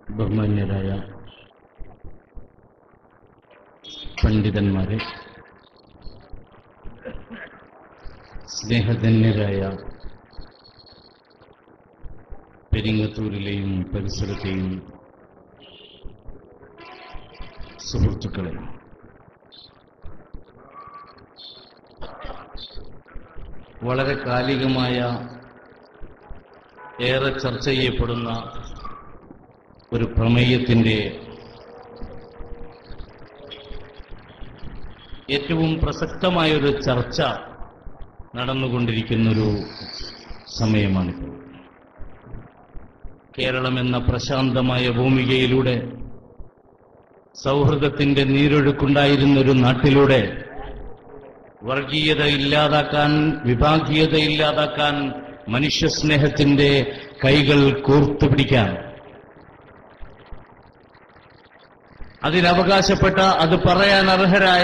ബഹുമാന്യരായ പണ്ഡിതന്മാരെ സ്നേഹധന്യരായ പെരിങ്ങത്തൂരിലെയും പരിസരത്തെയും സുഹൃത്തുക്കളെ വളരെ കാലികമായ ഏറെ ചർച്ച ചെയ്യപ്പെടുന്ന ഒരു പ്രമേയത്തിന്റെ ഏറ്റവും പ്രസക്തമായൊരു ചർച്ച നടന്നുകൊണ്ടിരിക്കുന്നൊരു സമയമാണിപ്പോൾ കേരളം എന്ന പ്രശാന്തമായ ഭൂമികയിലൂടെ സൗഹൃദത്തിന്റെ നീരൊഴുക്കുണ്ടായിരുന്നൊരു നാട്ടിലൂടെ വർഗീയത ഇല്ലാതാക്കാൻ വിഭാഗീയത ഇല്ലാതാക്കാൻ മനുഷ്യസ്നേഹത്തിന്റെ കൈകൾ കോർത്തുപിടിക്കാൻ അതിനവകാശപ്പെട്ട അത് പറയാൻ അർഹരായ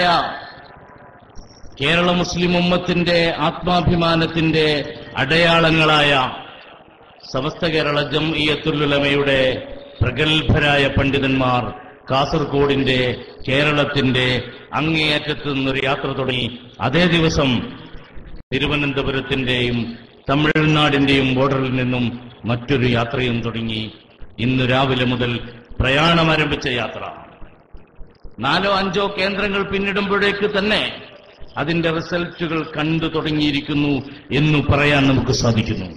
കേരള മുസ്ലിം ഉമ്മത്തിന്റെ ആത്മാഭിമാനത്തിന്റെ അടയാളങ്ങളായ സമസ്ത കേരള ജംഇയത്തുലുലമയുടെ പ്രഗത്ഭരായ പണ്ഡിതന്മാർ കാസർഗോഡിന്റെ കേരളത്തിന്റെ അങ്ങേയറ്റത്തു നിന്നൊരു യാത്ര തുടങ്ങി അതേ ദിവസം തിരുവനന്തപുരത്തിന്റെയും തമിഴ്നാടിന്റെയും ബോർഡറിൽ നിന്നും മറ്റൊരു യാത്രയും തുടങ്ങി ഇന്ന് രാവിലെ മുതൽ പ്രയാണം ആരംഭിച്ച യാത്ര നാലോ അഞ്ചോ കേന്ദ്രങ്ങൾ പിന്നിടുമ്പോഴേക്ക് തന്നെ അതിന്റെ റിസൾട്ടുകൾ കണ്ടു തുടങ്ങിയിരിക്കുന്നു എന്നു പറയാൻ നമുക്ക് സാധിക്കുന്നു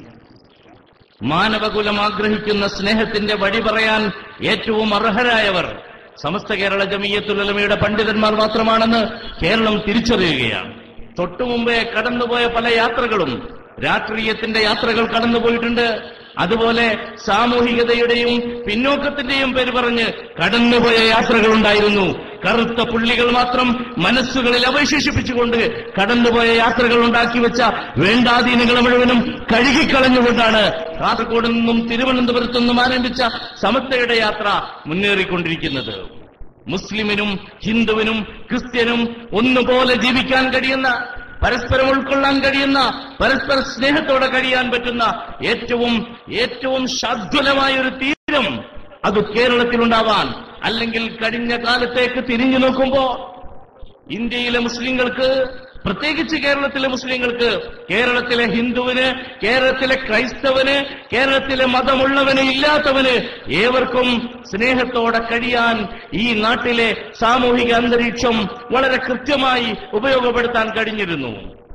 മാനവകുലം ആഗ്രഹിക്കുന്ന സ്നേഹത്തിന്റെ വഴി പറയാൻ ഏറ്റവും അർഹരായവർ സമസ്ത കേരള ജമീയത്തുലമയുടെ പണ്ഡിതന്മാർ മാത്രമാണെന്ന് കേരളം തിരിച്ചറിയുകയാണ് തൊട്ടുമുമ്പേ കടന്നുപോയ പല യാത്രകളും രാഷ്ട്രീയത്തിന്റെ യാത്രകൾ കടന്നുപോയിട്ടുണ്ട് അതുപോലെ സാമൂഹികതയുടെയും പിന്നോക്കത്തിന്റെയും പേര് പറഞ്ഞ് കടന്നുപോയ യാത്രകൾ ഉണ്ടായിരുന്നു കറുത്ത പുള്ളികൾ മാത്രം മനസ്സുകളിൽ അവശേഷിപ്പിച്ചുകൊണ്ട് കടന്നുപോയ യാത്രകൾ ഉണ്ടാക്കി വെച്ച വേണ്ടാധീനങ്ങൾ മുഴുവനും കഴുകിക്കളഞ്ഞുകൊണ്ടാണ് കാസർഗോഡ് നിന്നും തിരുവനന്തപുരത്തു നിന്നും ആരംഭിച്ച സമസ്തയുടെ യാത്ര മുന്നേറിക്കൊണ്ടിരിക്കുന്നത് മുസ്ലിമിനും ഹിന്ദുവിനും ക്രിസ്ത്യനും ഒന്നുപോലെ ജീവിക്കാൻ കഴിയുന്ന പരസ്പരം ഉൾക്കൊള്ളാൻ കഴിയുന്ന പരസ്പര സ്നേഹത്തോടെ കഴിയാൻ പറ്റുന്ന ഏറ്റവും ഏറ്റവും ശാദ്വലമായ ഒരു തീരം അത് കേരളത്തിലുണ്ടാവാൻ അല്ലെങ്കിൽ കഴിഞ്ഞ കാലത്തേക്ക് തിരിഞ്ഞു നോക്കുമ്പോ ഇന്ത്യയിലെ മുസ്ലിങ്ങൾക്ക് പ്രത്യേകിച്ച് കേരളത്തിലെ മുസ്ലിങ്ങൾക്ക് കേരളത്തിലെ ഹിന്ദുവിന് കേരളത്തിലെ ക്രൈസ്തവന് കേരളത്തിലെ മതമുള്ളവന് ഇല്ലാത്തവന് ഏവർക്കും സ്നേഹത്തോടെ കഴിയാൻ ഈ നാട്ടിലെ സാമൂഹിക അന്തരീക്ഷം വളരെ കൃത്യമായി ഉപയോഗപ്പെടുത്താൻ കഴിഞ്ഞിരുന്നു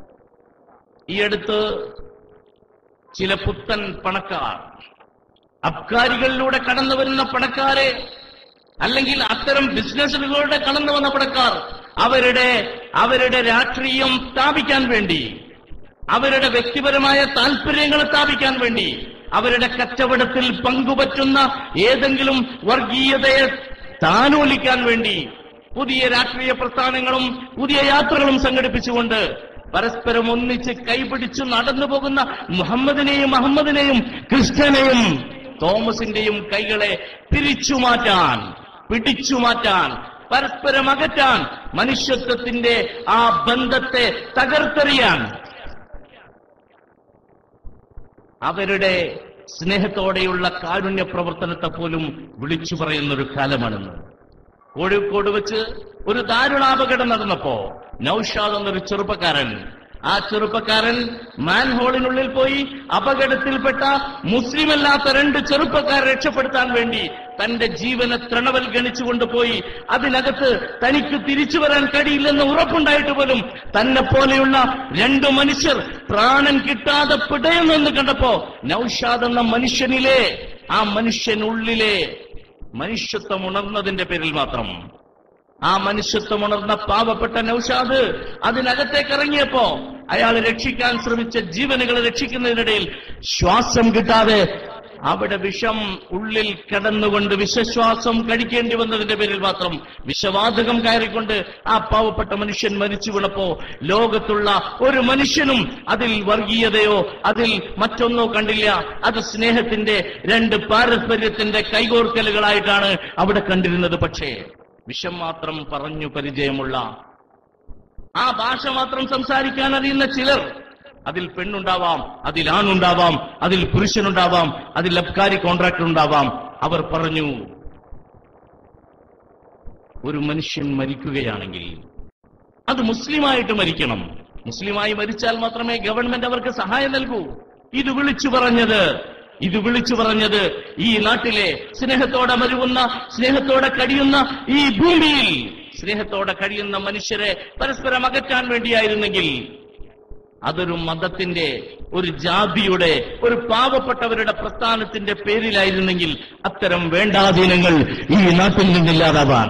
ഈ അടുത്ത് ചില പുത്തൻ പണക്കാർ അബ്കാരികളിലൂടെ കടന്നു വരുന്ന പണക്കാരെ അല്ലെങ്കിൽ അത്തരം ബിസിനസ്സുകളിലൂടെ കടന്നു വന്ന പണക്കാർ അവരുടെ അവരുടെ രാഷ്ട്രീയം സ്ഥാപിക്കാൻ വേണ്ടി അവരുടെ വ്യക്തിപരമായ താല്പര്യങ്ങൾ സ്ഥാപിക്കാൻ വേണ്ടി അവരുടെ കച്ചവടത്തിൽ പങ്കുപറ്റുന്ന ഏതെങ്കിലും വർഗീയതയെ താനൂലിക്കാൻ വേണ്ടി പുതിയ രാഷ്ട്രീയ പ്രസ്ഥാനങ്ങളും പുതിയ യാത്രകളും സംഘടിപ്പിച്ചുകൊണ്ട് പരസ്പരം ഒന്നിച്ച് കൈപിടിച്ചു നടന്നു പോകുന്ന മുഹമ്മദിനെയും അഹമ്മദിനെയും കൃഷ്ണനെയും തോമസിന്റെയും കൈകളെ പിരിച്ചു മാറ്റാൻ പിടിച്ചു മാറ്റാൻ പരസ്പരം അകറ്റാൻ മനുഷ്യത്വത്തിന്റെ ആ ബന്ധത്തെ തകർത്തെറിയാൻ അവരുടെ സ്നേഹത്തോടെയുള്ള കാരുണ്യ പ്രവർത്തനത്തെ പോലും വിളിച്ചു പറയുന്നൊരു കാലമാണെന്ന് കോഴിക്കോട് വെച്ച് ഒരു ദാരുണാപകടം നടന്നപ്പോ നൌഷാദ് എന്നൊരു ചെറുപ്പക്കാരൻ ആ ചെറുപ്പക്കാരൻ മാൻഹോളിനുള്ളിൽ പോയി അപകടത്തിൽപ്പെട്ട മുസ്ലിം അല്ലാത്ത രണ്ട് ചെറുപ്പക്കാരെ രക്ഷപ്പെടുത്താൻ വേണ്ടി തന്റെ ജീവനെ തൃണവൽഗണിച്ചുകൊണ്ട് പോയി അതിനകത്ത് തനിക്ക് തിരിച്ചു വരാൻ കഴിയില്ലെന്ന് ഉറപ്പുണ്ടായിട്ട് പോലും തന്നെ പോലെയുള്ള രണ്ടു മനുഷ്യർ പ്രാണൻ കിട്ടാതെ പിടയുന്നെന്ന് കണ്ടപ്പോ നൌഷാദ് എന്ന മനുഷ്യനിലെ ആ മനുഷ്യനുള്ളിലെ മനുഷ്യത്വം ഉണർന്നതിന്റെ പേരിൽ മാത്രം ആ മനുഷ്യത്വം ഉണർന്ന പാവപ്പെട്ട നൌഷാദ് അതിനകത്തേക്ക് ഇറങ്ങിയപ്പോ അയാൾ രക്ഷിക്കാൻ ശ്രമിച്ച ജീവനുകളെ രക്ഷിക്കുന്നതിനിടയിൽ ശ്വാസം കിട്ടാതെ അവിടെ വിഷം ഉള്ളിൽ കിടന്നുകൊണ്ട് വിഷശ്വാസം കഴിക്കേണ്ടി വന്നതിന്റെ പേരിൽ മാത്രം വിഷവാതകം കയറിക്കൊണ്ട് ആ പാവപ്പെട്ട മനുഷ്യൻ മരിച്ചു വീണപ്പോ ലോകത്തുള്ള ഒരു മനുഷ്യനും അതിൽ വർഗീയതയോ അതിൽ മറ്റൊന്നോ കണ്ടില്ല അത് സ്നേഹത്തിന്റെ രണ്ട് പാരസ്പര്യത്തിന്റെ കൈകോർക്കലുകളായിട്ടാണ് അവിടെ കണ്ടിരുന്നത് പക്ഷേ വിഷം മാത്രം പറഞ്ഞു പരിചയമുള്ള ആ ഭാഷ മാത്രം സംസാരിക്കാൻ അറിയുന്ന ചിലർ അതിൽ പെണ്ണുണ്ടാവാം അതിൽ ആണുണ്ടാവാം അതിൽ പുരുഷനുണ്ടാവാം അതിൽ അബ്കാരി കോൺട്രാക്ടർ ഉണ്ടാവാം അവർ പറഞ്ഞു ഒരു മനുഷ്യൻ മരിക്കുകയാണെങ്കിൽ അത് മുസ്ലിമായിട്ട് മരിക്കണം മുസ്ലിമായി മരിച്ചാൽ മാത്രമേ ഗവൺമെന്റ് അവർക്ക് സഹായം നൽകൂ ഇത് വിളിച്ചു പറഞ്ഞത് ഇത് വിളിച്ചു പറഞ്ഞത് ഈ നാട്ടിലെ സ്നേഹത്തോടെ മരുവുന്ന സ്നേഹത്തോടെ കഴിയുന്ന ഈ ഭൂമിയിൽ സ്നേഹത്തോടെ കഴിയുന്ന മനുഷ്യരെ പരസ്പരം അകറ്റാൻ വേണ്ടിയായിരുന്നെങ്കിൽ അതൊരു മതത്തിന്റെ ഒരു ജാതിയുടെ ഒരു പാവപ്പെട്ടവരുടെ പ്രസ്ഥാനത്തിന്റെ പേരിലായിരുന്നെങ്കിൽ അത്തരം വേണ്ടാധീനങ്ങൾ ഈ നാട്ടിൽ നിന്നില്ലാതാവാൻ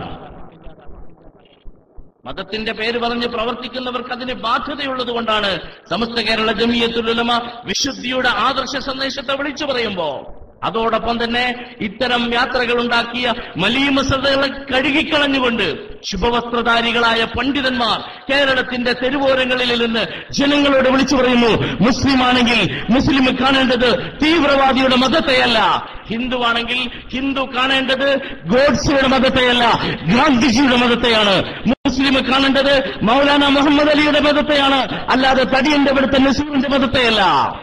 മതത്തിന്റെ പേര് പറഞ്ഞ് പ്രവർത്തിക്കുന്നവർക്ക് അതിന് ബാധ്യതയുള്ളത് കൊണ്ടാണ് സമസ്ത കേരള ജമിയത്തുലമ വിശുദ്ധിയുടെ ആദർശ സന്ദേശത്തെ വിളിച്ചു പറയുമ്പോ അതോടൊപ്പം തന്നെ ഇത്തരം യാത്രകൾ ഉണ്ടാക്കിയ മലീമസതകളെ കഴുകിക്കളഞ്ഞുകൊണ്ട് ശുഭവസ്ത്രധാരികളായ പണ്ഡിതന്മാർ കേരളത്തിന്റെ തെരുവോരങ്ങളിൽ നിന്ന് ജനങ്ങളോട് വിളിച്ചു പറയുന്നു മുസ്ലിം ആണെങ്കിൽ മുസ്ലിം കാണേണ്ടത് തീവ്രവാദിയുടെ മതത്തെയല്ല ഹിന്ദുവാണെങ്കിൽ ഹിന്ദു കാണേണ്ടത് ഗോഡ്സയുടെ മതത്തെയല്ല ഗാന്ധിജിയുടെ മതത്തെയാണ് മുസ്ലിം കാണേണ്ടത് മൗലാന മുഹമ്മദ് അലിയുടെ മതത്തെയാണ് അല്ലാതെ തടിയന്റെ ഇവിടുത്തെ നസീറിന്റെ മതത്തെയല്ല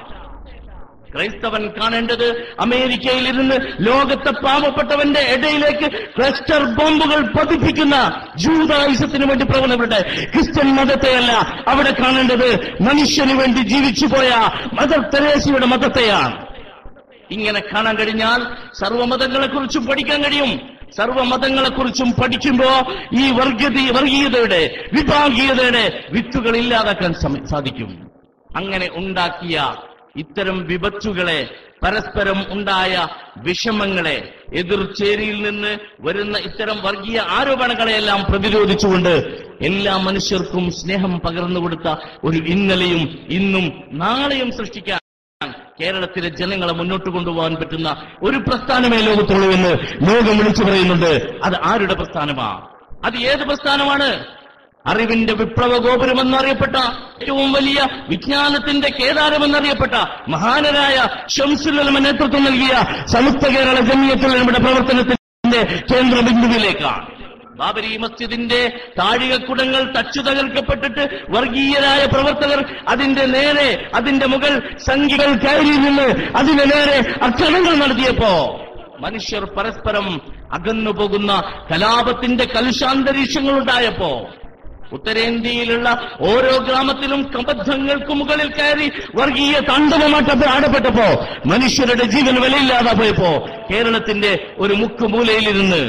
ക്രൈസ്തവൻ കാണേണ്ടത് അമേരിക്കയിൽ ഇരുന്ന് ലോകത്തെ പാവപ്പെട്ടവന്റെ ഇടയിലേക്ക് ക്ലസ്റ്റർ ബോംബുകൾ പതിപ്പിക്കുന്ന ജൂതായുസത്തിന് വേണ്ടി പ്രവണവരുടെ ക്രിസ്ത്യൻ മതത്തെയല്ല അവിടെ കാണേണ്ടത് മനുഷ്യന് വേണ്ടി ജീവിച്ചുപോയ മദർ തെരേസയുടെ മതത്തെയാണ് ഇങ്ങനെ കാണാൻ കഴിഞ്ഞാൽ സർവ്വമതങ്ങളെക്കുറിച്ചും പഠിക്കാൻ കഴിയും സർവ്വമതങ്ങളെക്കുറിച്ചും പഠിക്കുമ്പോ ഈ വർഗീയ വർഗീയതയുടെ വിഭാഗീയതയുടെ വിത്തുകൾ ഇല്ലാതാക്കാൻ സമ- സാധിക്കും അങ്ങനെ ഉണ്ടാക്കിയ ഇത്തരം വിപത്തുകളെ പരസ്പരം ഉണ്ടായ വിഷമങ്ങളെ എതിർചേരിയിൽ നിന്ന് വരുന്ന ഇത്തരം വർഗീയ ആരോപണങ്ങളെയെല്ലാം പ്രതിരോധിച്ചുകൊണ്ട് എല്ലാ മനുഷ്യർക്കും സ്നേഹം പകർന്നുകൊടുത്ത ഒരു ഇന്നലെയും ഇന്നും നാളെയും സൃഷ്ടിക്കാൻ കേരളത്തിലെ ജനങ്ങളെ മുന്നോട്ട് കൊണ്ടുപോകാൻ പറ്റുന്ന ഒരു പ്രസ്ഥാനമേ ലോകത്തുള്ളൂ എന്ന് ലോകം വിളിച്ചു പറയുന്നുണ്ട് അത് ആരുടെ പ്രസ്ഥാനമാ അത് ഏത് പ്രസ്ഥാനമാണ് അറിവിന്റെ വിപ്ലവ ഗോപുരമെന്നറിയപ്പെട്ട ഏറ്റവും വലിയ വിജ്ഞാനത്തിന്റെ കേദാരമെന്നറിയപ്പെട്ട മഹാനരായ ഷംസുലമ നേതൃത്വം നൽകിയ സംയുക്ത കേരള ജമിയത്തുലമയുടെ പ്രവർത്തനത്തിന്റെ കേന്ദ്രബിന്ദുവിലേക്കാണ് ബാബരി മസ്ജിദിന്റെ താഴികക്കുടങ്ങൾ തച്ചു തകർക്കപ്പെട്ടിട്ട് വർഗീയരായ പ്രവർത്തകർ അതിന്റെ നേരെ അതിന്റെ മുകൾ സംഖ്യകൾ കയറി നിന്ന് അതിന്റെ നേരെ അക്രമങ്ങൾ നടത്തിയപ്പോ മനുഷ്യർ പരസ്പരം അകന്നു പോകുന്ന കലാപത്തിന്റെ കലുഷാന്തരീക്ഷങ്ങൾ ഉണ്ടായപ്പോ ഉത്തരേന്ത്യയിലുള്ള ഓരോ ഗ്രാമത്തിലും കബദ്ധങ്ങൾക്ക് മുകളിൽ കയറി വർഗീയ താണ്ഡവമാട്ട ആടപ്പെട്ടപ്പോ മനുഷ്യരുടെ ജീവൻ വിലയില്ലാതെ പോയപ്പോ കേരളത്തിന്റെ ഒരു മുക്കുമൂലയിലിരുന്ന്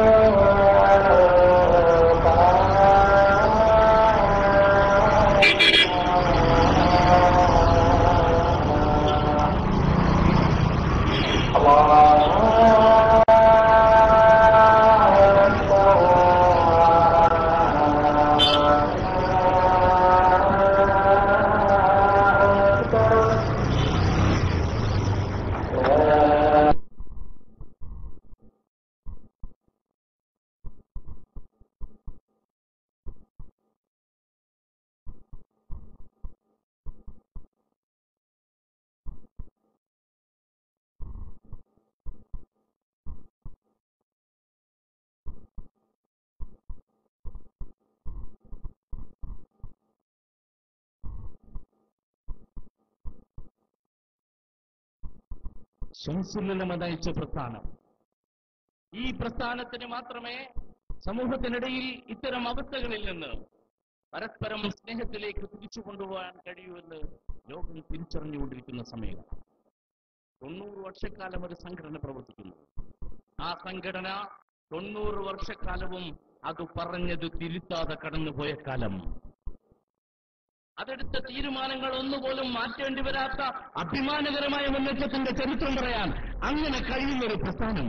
Thank you. ശംസുലമ നയിച്ച പ്രസ്ഥാനം ഈ പ്രസ്ഥാനത്തിന് മാത്രമേ സമൂഹത്തിനിടയിൽ ഇത്തരം അവസ്ഥകളിൽ നിന്ന് പരസ്പരം സ്നേഹത്തിലേക്ക് തിരിച്ചു കൊണ്ടുപോകാൻ കഴിയുമെന്ന് ലോകം തിരിച്ചറിഞ്ഞുകൊണ്ടിരിക്കുന്ന സമയം തൊണ്ണൂറ് വർഷക്കാലം ഒരു സംഘടന പ്രവർത്തിക്കുന്നു ആ സംഘടന തൊണ്ണൂറ് വർഷക്കാലവും അത് പറഞ്ഞത് തിരുത്താതെ കടന്നുപോയ കാലം അതെടുത്ത തീരുമാനങ്ങൾ ഒന്നുപോലും മാറ്റേണ്ടി വരാത്ത അഭിമാനകരമായ മുന്നേറ്റത്തിന്റെ ചരിത്രം പറയാൻ അങ്ങനെ കഴിയുന്ന ഒരു പ്രസ്ഥാനം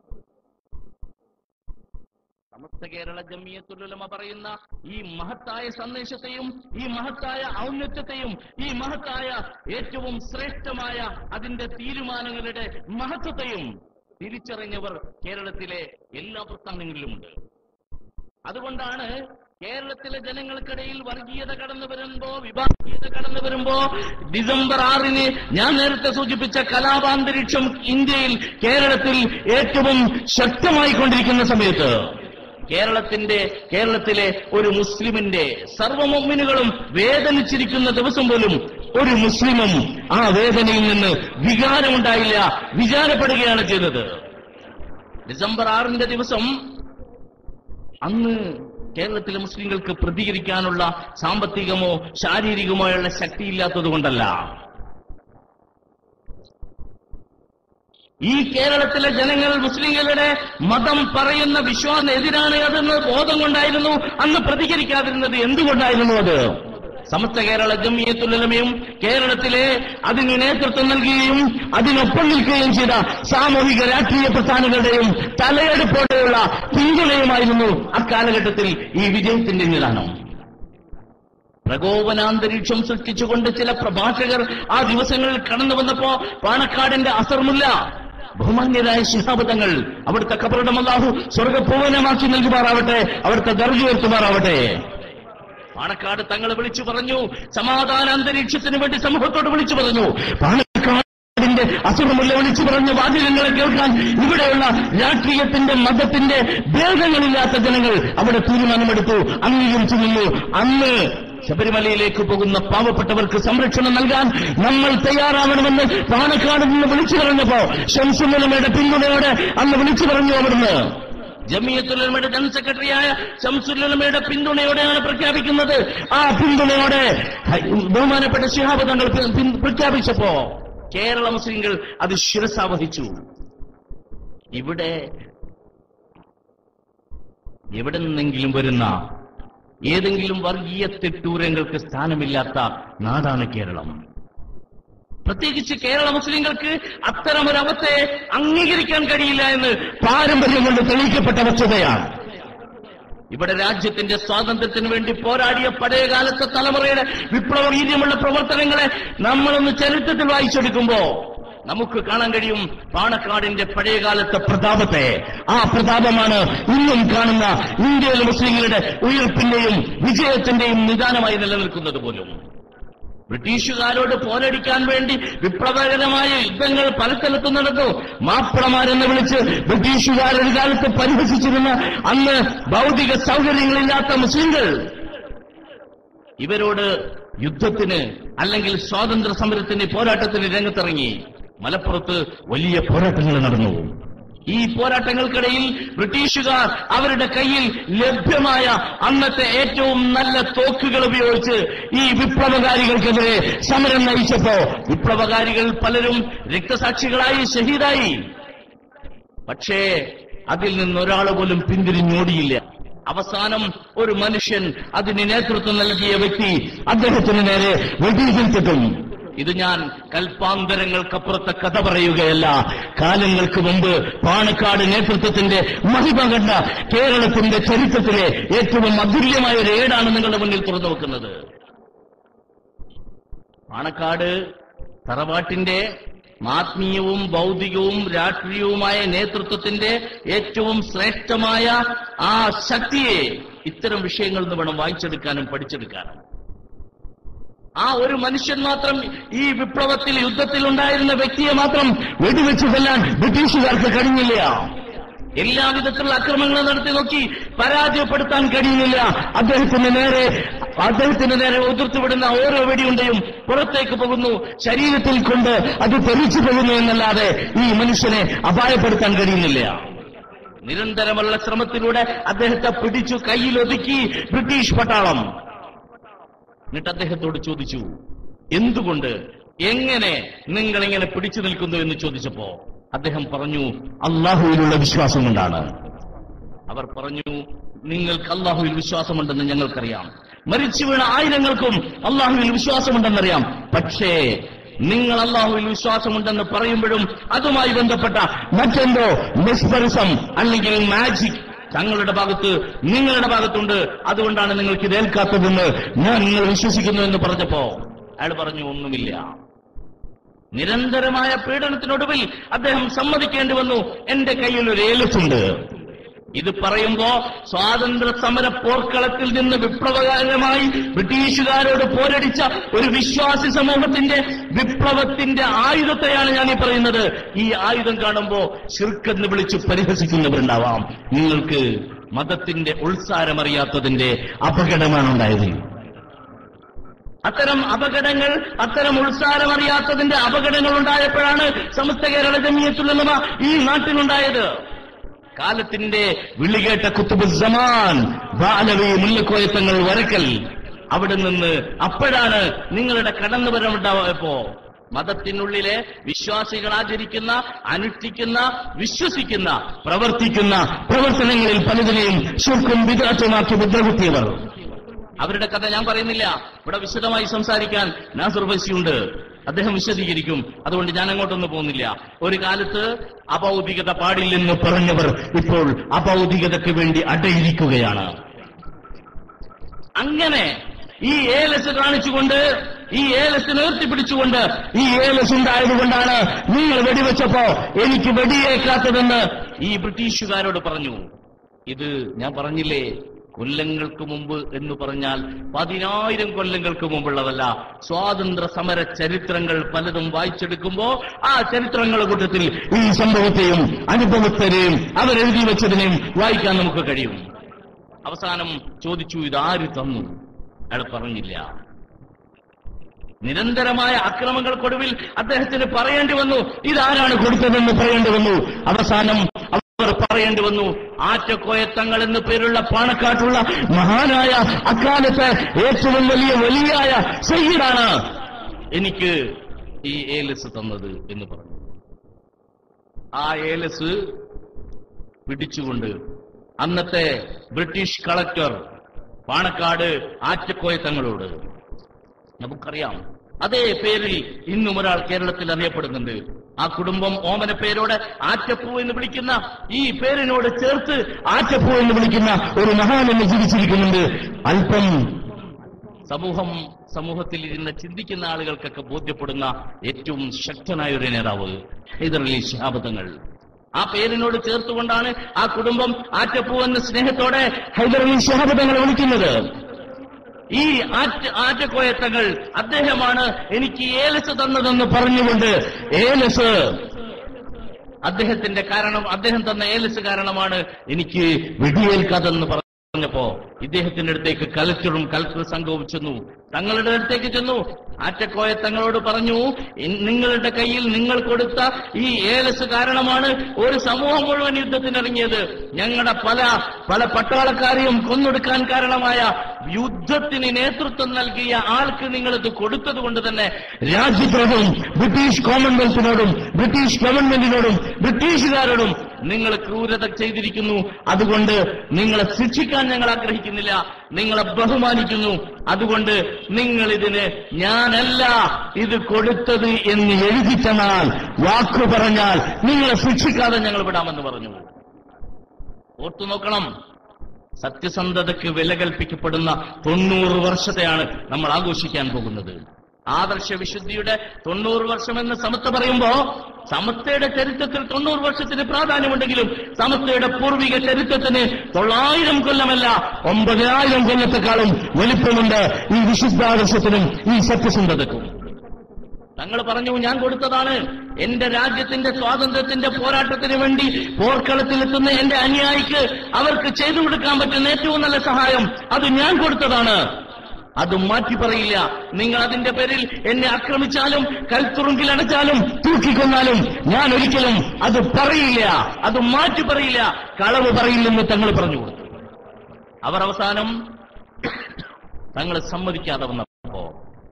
സമസ്ത കേരള ജമിയത്തുലമ പറയുന്ന ഈ മഹത്തായ സന്ദേശത്തെയും ഈ മഹത്തായ ഔന്നത്യത്തെയും ഈ മഹത്തായ ഏറ്റവും ശ്രേഷ്ഠമായ അതിന്റെ തീരുമാനങ്ങളുടെ മഹത്വത്തെയും തിരിച്ചറിഞ്ഞവർ കേരളത്തിലെ എല്ലാ പ്രസ്ഥാനങ്ങളിലുമുണ്ട് അതുകൊണ്ടാണ് കേരളത്തിലെ ജനങ്ങൾക്കിടയിൽ വർഗീയത കടന്നു വരുമ്പോ വിഭാഗീയത കടന്നു വരുമ്പോ ഡിസംബർ ആറിന് ഞാൻ നേരത്തെ സൂചിപ്പിച്ച കലാപാന്തരീക്ഷം ഇന്ത്യയിൽ കേരളത്തിൽ ഏറ്റവും ശക്തമായി കൊണ്ടിരിക്കുന്ന സമയത്ത് കേരളത്തിന്റെ കേരളത്തിലെ ഒരു മുസ്ലിമിന്റെ സർവമൊമ്മിനുകളും വേദനിച്ചിരിക്കുന്ന ദിവസം പോലും ഒരു മുസ്ലിമും ആ വേദനയിൽ നിന്ന് വികാരമുണ്ടായില്ല വിചാരപ്പെടുകയാണ് ചെയ്തത് ഡിസംബർ ആറിന്റെ ദിവസം അന്ന് കേരളത്തിലെ മുസ്ലിങ്ങൾക്ക് പ്രതികരിക്കാനുള്ള സാമ്പത്തികമോ ശാരീരികമോയുള്ള ശക്തിയില്ലാത്തത് കൊണ്ടല്ല ഈ കേരളത്തിലെ ജനങ്ങൾ മുസ്ലിങ്ങളുടെ മതം പറയുന്ന വിശ്വാസത്തിനെതിരാണ് അതെന്ന് ബോധം കൊണ്ടായിരുന്നു അന്ന് പ്രതികരിക്കാതിരുന്നത് എന്തുകൊണ്ടായിരുന്നു അത് സമസ്ത കേരള ജമിയത്തുലമയും കേരളത്തിലെ അതിന് നേതൃത്വം നൽകുകയും അതിനൊപ്പം നിൽക്കുകയും ചെയ്ത സാമൂഹിക രാഷ്ട്രീയ പ്രസ്ഥാനങ്ങളുടെയും തലയെടുപ്പോടെയുള്ള പിന്തുണയുമായിരുന്നു അക്കാലഘട്ടത്തിൽ ഈ വിജയത്തിന്റെ നിദാനം പ്രകോപനാന്തരീക്ഷം സൃഷ്ടിച്ചുകൊണ്ട് ചില പ്രഭാഷകർ ആ ദിവസങ്ങളിൽ കടന്നു വന്നപ്പോ പാണക്കാടിന്റെ അസർമുല്ല ബഹുമാന്യരായ ശിഹാബദങ്ങൾ അവിടുത്തെ കബറിടം അല്ലാഹു സ്വർഗപൂവനമാക്കി നൽകുമാറാവട്ടെ അവിടുത്തെ ദർജ ഉയർത്തുമാറാവട്ടെ പാണക്കാട് തങ്ങൾ വിളിച്ചു പറഞ്ഞു സമാധാന അന്തരീക്ഷത്തിന് വേണ്ടി സമൂഹത്തോട് വിളിച്ചു പറഞ്ഞു പാണക്കാടിന്റെ അസുഖമുള്ള വിളിച്ചു പറഞ്ഞ വാചകങ്ങളെ കേൾക്കാൻ ഇവിടെയുള്ള രാഷ്ട്രീയത്തിന്റെ മതത്തിന്റെ ഭേദങ്ങളില്ലാത്ത ജനങ്ങൾ അവിടെ തീരുമാനമെടുത്തു അംഗീകരിച്ചു നിന്നു അന്ന് ശബരിമലയിലേക്ക് പോകുന്ന പാവപ്പെട്ടവർക്ക് സംരക്ഷണം നൽകാൻ നമ്മൾ തയ്യാറാവണമെന്ന് പാണക്കാട് നിന്ന് വിളിച്ചു പറഞ്ഞപ്പോ ഷംസുലമയുടെ പിന്തുണയോടെ അന്ന് വിളിച്ചു പറഞ്ഞു അവിടുന്ന് ജമിയത്തുലമയുടെ ജനറൽ സെക്രട്ടറിയായ ഷംസുലമയുടെ പിന്തുണയോടെയാണ് പ്രഖ്യാപിക്കുന്നത് ആ പിന്തുണയോടെ ഹൈ- ബഹുമാനപ്പെട്ട ശിഹാബ് തങ്ങൾ പി- പിൻ- പ്രഖ്യാപിച്ചപ്പോ കേരള മുസ്ലിങ്ങൾ അത് ശിരസാവഹിച്ചു ഇവിടെ എവിടെ നിന്നെങ്കിലും വരുന്ന ഏതെങ്കിലും വർഗീയ തെട്ടൂരങ്ങൾക്ക് സ്ഥാനമില്ലാത്ത നാടാണ് കേരളം പ്രത്യേകിച്ച് കേരള മുസ്ലിങ്ങൾക്ക് അത്തരമൊരവസ്ഥയെ അംഗീകരിക്കാൻ കഴിയില്ല എന്ന് പാരമ്പര്യം കൊണ്ട് തെളിയിക്കപ്പെട്ട വസ്തുതയാണ് ഇവിടെ രാജ്യത്തിന്റെ സ്വാതന്ത്ര്യത്തിന് വേണ്ടി പോരാടിയ പഴയകാലത്തെ തലമുറയുടെ വിപ്ലവ വീര്യമുള്ള പ്രവർത്തനങ്ങളെ നമ്മളൊന്ന് ചരിത്രത്തിൽ വായിച്ചെടുക്കുമ്പോ നമുക്ക് കാണാൻ കഴിയും പാണക്കാടിന്റെ പഴയകാലത്തെ പ്രതാപത്തെ ആ പ്രതാപമാണ് ഇന്നും കാണുന്ന ഇന്ത്യയിലെ മുസ്ലിങ്ങളുടെ ഉയർപ്പിന്റെയും വിജയത്തിന്റെയും നിദാനമായി നിലനിൽക്കുന്നത് പോലും ബ്രിട്ടീഷുകാരോട് പോരടിക്കാൻ വേണ്ടി വിപ്ലവകരമായ യുദ്ധങ്ങൾ പല സ്ഥലത്തും നടന്നു മാപ്പിളമാരെന്ന് വിളിച്ച് ബ്രിട്ടീഷുകാർ ഒരു കാലത്ത് പരിഹസിച്ചിരുന്ന അന്ന് ഭൗതിക സൗകര്യങ്ങളില്ലാത്ത മുസ്ലിങ്ങൾ ഇവരോട് യുദ്ധത്തിന് അല്ലെങ്കിൽ സ്വാതന്ത്ര്യ സമരത്തിന് പോരാട്ടത്തിന് രംഗത്തിറങ്ങി മലപ്പുറത്ത് വലിയ പോരാട്ടങ്ങൾ നടന്നു ഈ പോരാട്ടങ്ങൾക്കിടയിൽ ബ്രിട്ടീഷുകാർ അവരുടെ കയ്യിൽ ലഭ്യമായ അന്നത്തെ ഏറ്റവും നല്ല തോക്കുകൾ ഉപയോഗിച്ച് ഈ വിപ്ലവകാരികൾക്കെതിരെ സമരം നയിച്ചപ്പോ വിപ്ലവകാരികൾ പലരും രക്തസാക്ഷികളായി ഷഹീദായി പക്ഷേ അതിൽ നിന്നൊരാൾ പോലും പിന്തിരിഞ്ഞോടിയില്ല അവസാനം ഒരു മനുഷ്യൻ അതിന് നേതൃത്വം നൽകിയ വ്യക്തി അദ്ദേഹത്തിന് നേരെ വെടിയുതിർത്തിട്ടും ഇത് ഞാൻ കൽപ്പാന്തരങ്ങൾക്കപ്പുറത്തെ കഥ പറയുകയല്ല കാലങ്ങൾക്ക് മുമ്പ് പാണക്കാട് നേതൃത്വത്തിന്റെ മഹിമ കണ്ട കേരളത്തിന്റെ ചരിത്രത്തിലെ ഏറ്റവും അതുല്യമായ ഒരു ഏടാണ് നിങ്ങളുടെ മുന്നിൽ തുറന്നു വെക്കുന്നത് പാണക്കാട് തറവാട്ടിന്റെ ആത്മീയവും ഭൗതികവും രാഷ്ട്രീയവുമായ നേതൃത്വത്തിന്റെ ഏറ്റവും ശ്രേഷ്ഠമായ ആ ശക്തിയെ ഇത്തരം വിഷയങ്ങളിൽ നിന്ന് വേണം വായിച്ചെടുക്കാനും പഠിച്ചെടുക്കാനും ആ ഒരു മനുഷ്യൻ മാത്രം ഈ വിപ്ലവത്തിൽ യുദ്ധത്തിൽ ഉണ്ടായിരുന്ന വ്യക്തിയെ മാത്രം വെടിവെച്ച് കൊല്ലാൻ ബ്രിട്ടീഷുകാർക്ക് കഴിഞ്ഞില്ല എല്ലാ വിധത്തിലുള്ള അക്രമങ്ങളും നടത്തി നോക്കി പരാജയപ്പെടുത്താൻ കഴിയുന്നില്ല അദ്ദേഹത്തിന് നേരെ അദ്ദേഹത്തിന് നേരെ ഉതിർത്തുവിടുന്ന ഓരോ വെടിയുണ്ടയും പുറത്തേക്ക് പോകുന്നു ശരീരത്തിൽ കൊണ്ട് അത് തെറിച്ചു പോകുന്നു എന്നല്ലാതെ ഈ മനുഷ്യനെ അപായപ്പെടുത്താൻ കഴിയുന്നില്ല നിരന്തരമുള്ള ശ്രമത്തിലൂടെ അദ്ദേഹത്തെ പിടിച്ചു കയ്യിലൊതുക്കി ബ്രിട്ടീഷ് പട്ടാളം എന്നിട്ട് അദ്ദേഹത്തോട് ചോദിച്ചു എന്തുകൊണ്ട് എങ്ങനെ നിങ്ങൾ ഇങ്ങനെ പിടിച്ചു നിൽക്കുന്നു എന്ന് ചോദിച്ചപ്പോ അദ്ദേഹം പറഞ്ഞു അള്ളാഹുവിലുള്ള വിശ്വാസം കൊണ്ടാണ് അവർ പറഞ്ഞു നിങ്ങൾക്ക് അള്ളാഹുവിൽ വിശ്വാസമുണ്ടെന്ന് ഞങ്ങൾക്കറിയാം മരിച്ചു വീണ ആയിരങ്ങൾക്കും അള്ളാഹുവിൽ വിശ്വാസമുണ്ടെന്നറിയാം പക്ഷേ നിങ്ങൾ അള്ളാഹുവിൽ വിശ്വാസമുണ്ടെന്ന് പറയുമ്പോഴും അതുമായി ബന്ധപ്പെട്ട മറ്റെന്തോ മെസ്പറിസം അല്ലെങ്കിൽ മാജിക് തങ്ങളുടെ ഭാഗത്ത് നിങ്ങളുടെ ഭാഗത്തുണ്ട് അതുകൊണ്ടാണ് നിങ്ങൾക്ക് ഇത് ഏൽക്കാത്തതെന്ന് ഞാൻ നിങ്ങൾ വിശ്വസിക്കുന്നു എന്ന് പറഞ്ഞപ്പോ അയാൾ പറഞ്ഞു ഒന്നുമില്ല നിരന്തരമായ പീഡനത്തിനൊടുവിൽ അദ്ദേഹം സമ്മതിക്കേണ്ടി വന്നു എന്റെ കയ്യിൽ ഒരു ഏലസുണ്ട് ഇത് പറയുമ്പോ സ്വാതന്ത്ര്യ സമര പോർക്കളത്തിൽ നിന്ന് വിപ്ലവകരമായി ബ്രിട്ടീഷുകാരോട് പോരടിച്ച ഒരു വിശ്വാസി സമൂഹത്തിന്റെ വിപ്ലവത്തിന്റെ ആയുധത്തെയാണ് ഞാൻ ഈ പറയുന്നത് ഈ ആയുധം കാണുമ്പോ ശിർക്കെന്ന് വിളിച്ച് പരിഹസിക്കുന്നവരുണ്ടാവാം നിങ്ങൾക്ക് മതത്തിന്റെ ഉത്സാരമറിയാത്തതിന്റെ അപകടമാണ് ഉണ്ടായത് അത്തരം അപകടങ്ങൾ അത്തരം ഉത്സാരമറിയാത്തതിന്റെ അപകടങ്ങൾ ഉണ്ടായപ്പോഴാണ് സമസ്ത കേരള ജമിയത്തുള്ളമ ഈ നാട്ടിലുണ്ടായത് കാലത്തിന്റെ വിളികേട്ട കുത്തുബുസമാൻ ബാലവി മുല്ലക്കോയത്തങ്ങൾ വരക്കൽ അവിടെ നിന്ന് അപ്പോഴാണ് നിങ്ങളുടെ കടന്നുവരവുണ്ടായപ്പോ മതത്തിനുള്ളിലെ വിശ്വാസികൾ ആചരിക്കുന്ന അനുഷ്ഠിക്കുന്ന വിശ്വസിക്കുന്ന പ്രവർത്തിക്കുന്ന പ്രവർത്തനങ്ങളിൽ പലതിനെയും ശുർക്കും വിദാറ്റമാക്കി മുദ്രകുത്തിയവർ അവരുടെ കഥ ഞാൻ പറയുന്നില്ല ഇവിടെ വിശദമായി സംസാരിക്കാൻ നാസർ ബസിയുണ്ട് അദ്ദേഹം വിശദീകരിക്കും അതുകൊണ്ട് ഞാൻ അങ്ങോട്ടൊന്നും പോകുന്നില്ല ഒരു കാലത്ത് അഭൗതികത പാടില്ലെന്ന് പറഞ്ഞവർ ഇപ്പോൾ അഭൗതികതയ്ക്ക് വേണ്ടി അടയിരിക്കുകയാണ് അങ്ങനെ ഈ ഏലസ് കാണിച്ചുകൊണ്ട് ഈ ഏലസ് നിർത്തിപ്പിടിച്ചുകൊണ്ട് ഈ ഏലസ് ഉണ്ടായതുകൊണ്ടാണ് നിങ്ങൾ വെടിവെച്ചപ്പോ എനിക്ക് വെടിയേക്കാത്തതെന്ന് ഈ ബ്രിട്ടീഷുകാരോട് പറഞ്ഞു ഇത് ഞാൻ പറഞ്ഞില്ലേ കൊല്ലങ്ങൾക്ക് മുമ്പ് എന്ന് പറഞ്ഞാൽ പതിനായിരം കൊല്ലങ്ങൾക്ക് മുമ്പുള്ളതല്ല സ്വാതന്ത്ര്യ സമര ചരിത്രങ്ങൾ പലതും വായിച്ചെടുക്കുമ്പോ ആ ചരിത്രങ്ങളുടെ കൂട്ടത്തിൽ ഈ സംഭവത്തെയും അനുഭവത്തെയും അവരെഴുതി വെച്ചതിനെയും വായിക്കാൻ നമുക്ക് കഴിയും അവസാനം ചോദിച്ചു ഇതാര് തന്നു അയാൾ പറഞ്ഞില്ല നിരന്തരമായ അക്രമങ്ങൾക്കൊടുവിൽ അദ്ദേഹത്തിന് പറയേണ്ടി വന്നു ഇതാരാണ് കൊടുത്തതെന്ന് പറയേണ്ടി വന്നു അവസാനം അവർ പറയേണ്ടി വന്നു ആറ്റക്കോയത്തങ്ങൾ എന്ന് പേരുള്ള പാണക്കാട്ടുള്ള മഹാനായ അക്കാലത്ത് ഏറ്റവും വലിയ വലിയായ സയ്യിദാണ് എനിക്ക് ഈ ഏലസ് തന്നത് എന്ന് പറഞ്ഞു ആ ഏലസ് പിടിച്ചുകൊണ്ട് അന്നത്തെ ബ്രിട്ടീഷ് കളക്ടർ പാണക്കാട് ആറ്റക്കോയത്തങ്ങളോട് നമുക്കറിയാം അതേ പേരിൽ ഇന്നും ഒരാൾ കേരളത്തിൽ അറിയപ്പെടുന്നുണ്ട് ആ കുടുംബം ഓമന പേരോടെ ആറ്റപ്പൂ എന്ന് വിളിക്കുന്ന ഈ പേരിനോട് ചേർത്ത് ആറ്റപ്പൂ എന്ന് വിളിക്കുന്ന ഒരു മഹാൻ എന്ന് ജീവിച്ചിരിക്കുന്നുണ്ട് അല്പം സമൂഹം സമൂഹത്തിൽ ഇരുന്ന് ചിന്തിക്കുന്ന ആളുകൾക്കൊക്കെ ബോധ്യപ്പെടുന്ന ഏറ്റവും ശക്തനായ ഒരു നേതാവ് ഹൈദരലി ശഹാബദങ്ങൾ ആ പേരിനോട് ചേർത്തുകൊണ്ടാണ് ആ കുടുംബം ആറ്റപ്പൂ എന്ന സ്നേഹത്തോടെ ഹൈദരലി ശഹാബദങ്ങൾ വിളിക്കുന്നത് ഈ ആറ്റ ആറ്റക്കോയത്തങ്ങൾ അദ്ദേഹമാണ് എനിക്ക് ഏലസ് തന്നതെന്ന് പറഞ്ഞുകൊണ്ട് ഏലസ് അദ്ദേഹത്തിന്റെ കാരണം അദ്ദേഹം തന്ന ഏലസ് കാരണമാണ് എനിക്ക് വെടിയേൽക്കാതെന്ന് പറഞ്ഞപ്പോ ഇദ്ദേഹത്തിന്റെ അടുത്തേക്ക് കലക്ടറും കലക്ടർ സംഘവും ചെന്നു തങ്ങളുടെ അടുത്തേക്ക് ചെന്നു ആറ്റക്കോയ തങ്ങളോട് പറഞ്ഞു "ഇൻ- നിങ്ങളുടെ കയ്യിൽ നിങ്ങൾ കൊടുത്ത ഈ ഏലസ് കാരണമാണ് ഒരു സമൂഹം മുഴുവൻ യുദ്ധത്തിനിറങ്ങിയത് ഞങ്ങളുടെ പല പല പട്ടാളക്കാരെയും കൊന്നൊടുക്കാൻ കാരണമായ യുദ്ധത്തിന് നേതൃത്വം നൽകിയ ആൾക്ക് നിങ്ങളിത് കൊടുത്തത് കൊണ്ട് തന്നെ രാജ്യദ്രോഹവും ബ്രിട്ടീഷ് കോമൺവെൽത്തിനോടും ബ്രിട്ടീഷ് ഗവൺമെന്റിനോടും ബ്രിട്ടീഷുകാരോടും നിങ്ങൾ ക്രൂരത ചെയ്തിരിക്കുന്നു അതുകൊണ്ട് നിങ്ങളെ ശിക്ഷിക്കാൻ ഞങ്ങൾ ആഗ്രഹിക്കുന്നില്ല നിങ്ങളെ ബഹുമാനിക്കുന്നു അതുകൊണ്ട് നിങ്ങൾ ഇതിന് ഞാനല്ല ഇത് കൊടുത്തത് എന്ന് എഴുതി തന്നാൽ വാക്കു പറഞ്ഞാൽ നിങ്ങളെ ശിക്ഷിക്കാതെ ഞങ്ങൾ വിടാമെന്ന് പറഞ്ഞു ഓർത്തു നോക്കണം സത്യസന്ധതയ്ക്ക് വില കൽപ്പിക്കപ്പെടുന്ന തൊണ്ണൂറ് വർഷത്തെയാണ് നമ്മൾ ആഘോഷിക്കാൻ പോകുന്നത് ആദർശ വിശുദ്ധിയുടെ തൊണ്ണൂറ് വർഷം എന്ന് സമത്വ പറയുമ്പോ സമത്വയുടെ ചരിത്രത്തിൽ തൊണ്ണൂറ് വർഷത്തിന് പ്രാധാന്യമുണ്ടെങ്കിലും സമത്വയുടെ പൂർവിക ചരിത്രത്തിന് തൊള്ളായിരം കൊല്ലമല്ല ഒമ്പതിനായിരം കൊല്ലത്തെക്കാളും വലിപ്പമുണ്ട് ഈ വിശുദ്ധാദർശത്തിനും ഈ സത്യസന്ധതക്കും തങ്ങൾ പറഞ്ഞു ഞാൻ കൊടുത്തതാണ് എന്റെ രാജ്യത്തിന്റെ സ്വാതന്ത്ര്യത്തിന്റെ പോരാട്ടത്തിന് വേണ്ടി പോർക്കളത്തിലെത്തുന്ന എന്റെ അനുയായിക്ക് അവർക്ക് ചെയ്തു കൊടുക്കാൻ പറ്റുന്ന ഏറ്റവും നല്ല സഹായം അത് ഞാൻ കൊടുത്തതാണ് അത് മാറ്റി പറയില്ല നിങ്ങൾ അതിന്റെ പേരിൽ എന്നെ ആക്രമിച്ചാലും കൽത്തുറുങ്കിൽ അടച്ചാലും തൂക്കിക്കൊന്നാലും ഞാൻ ഒരിക്കലും അത് പറയില്ല അത് മാറ്റി പറയില്ല കളവ് പറയില്ലെന്ന് തങ്ങൾ പറഞ്ഞു കൊടുത്തു അവർ അവസാനം തങ്ങൾ സമ്മതിക്കാതെ വന്നപ്പോ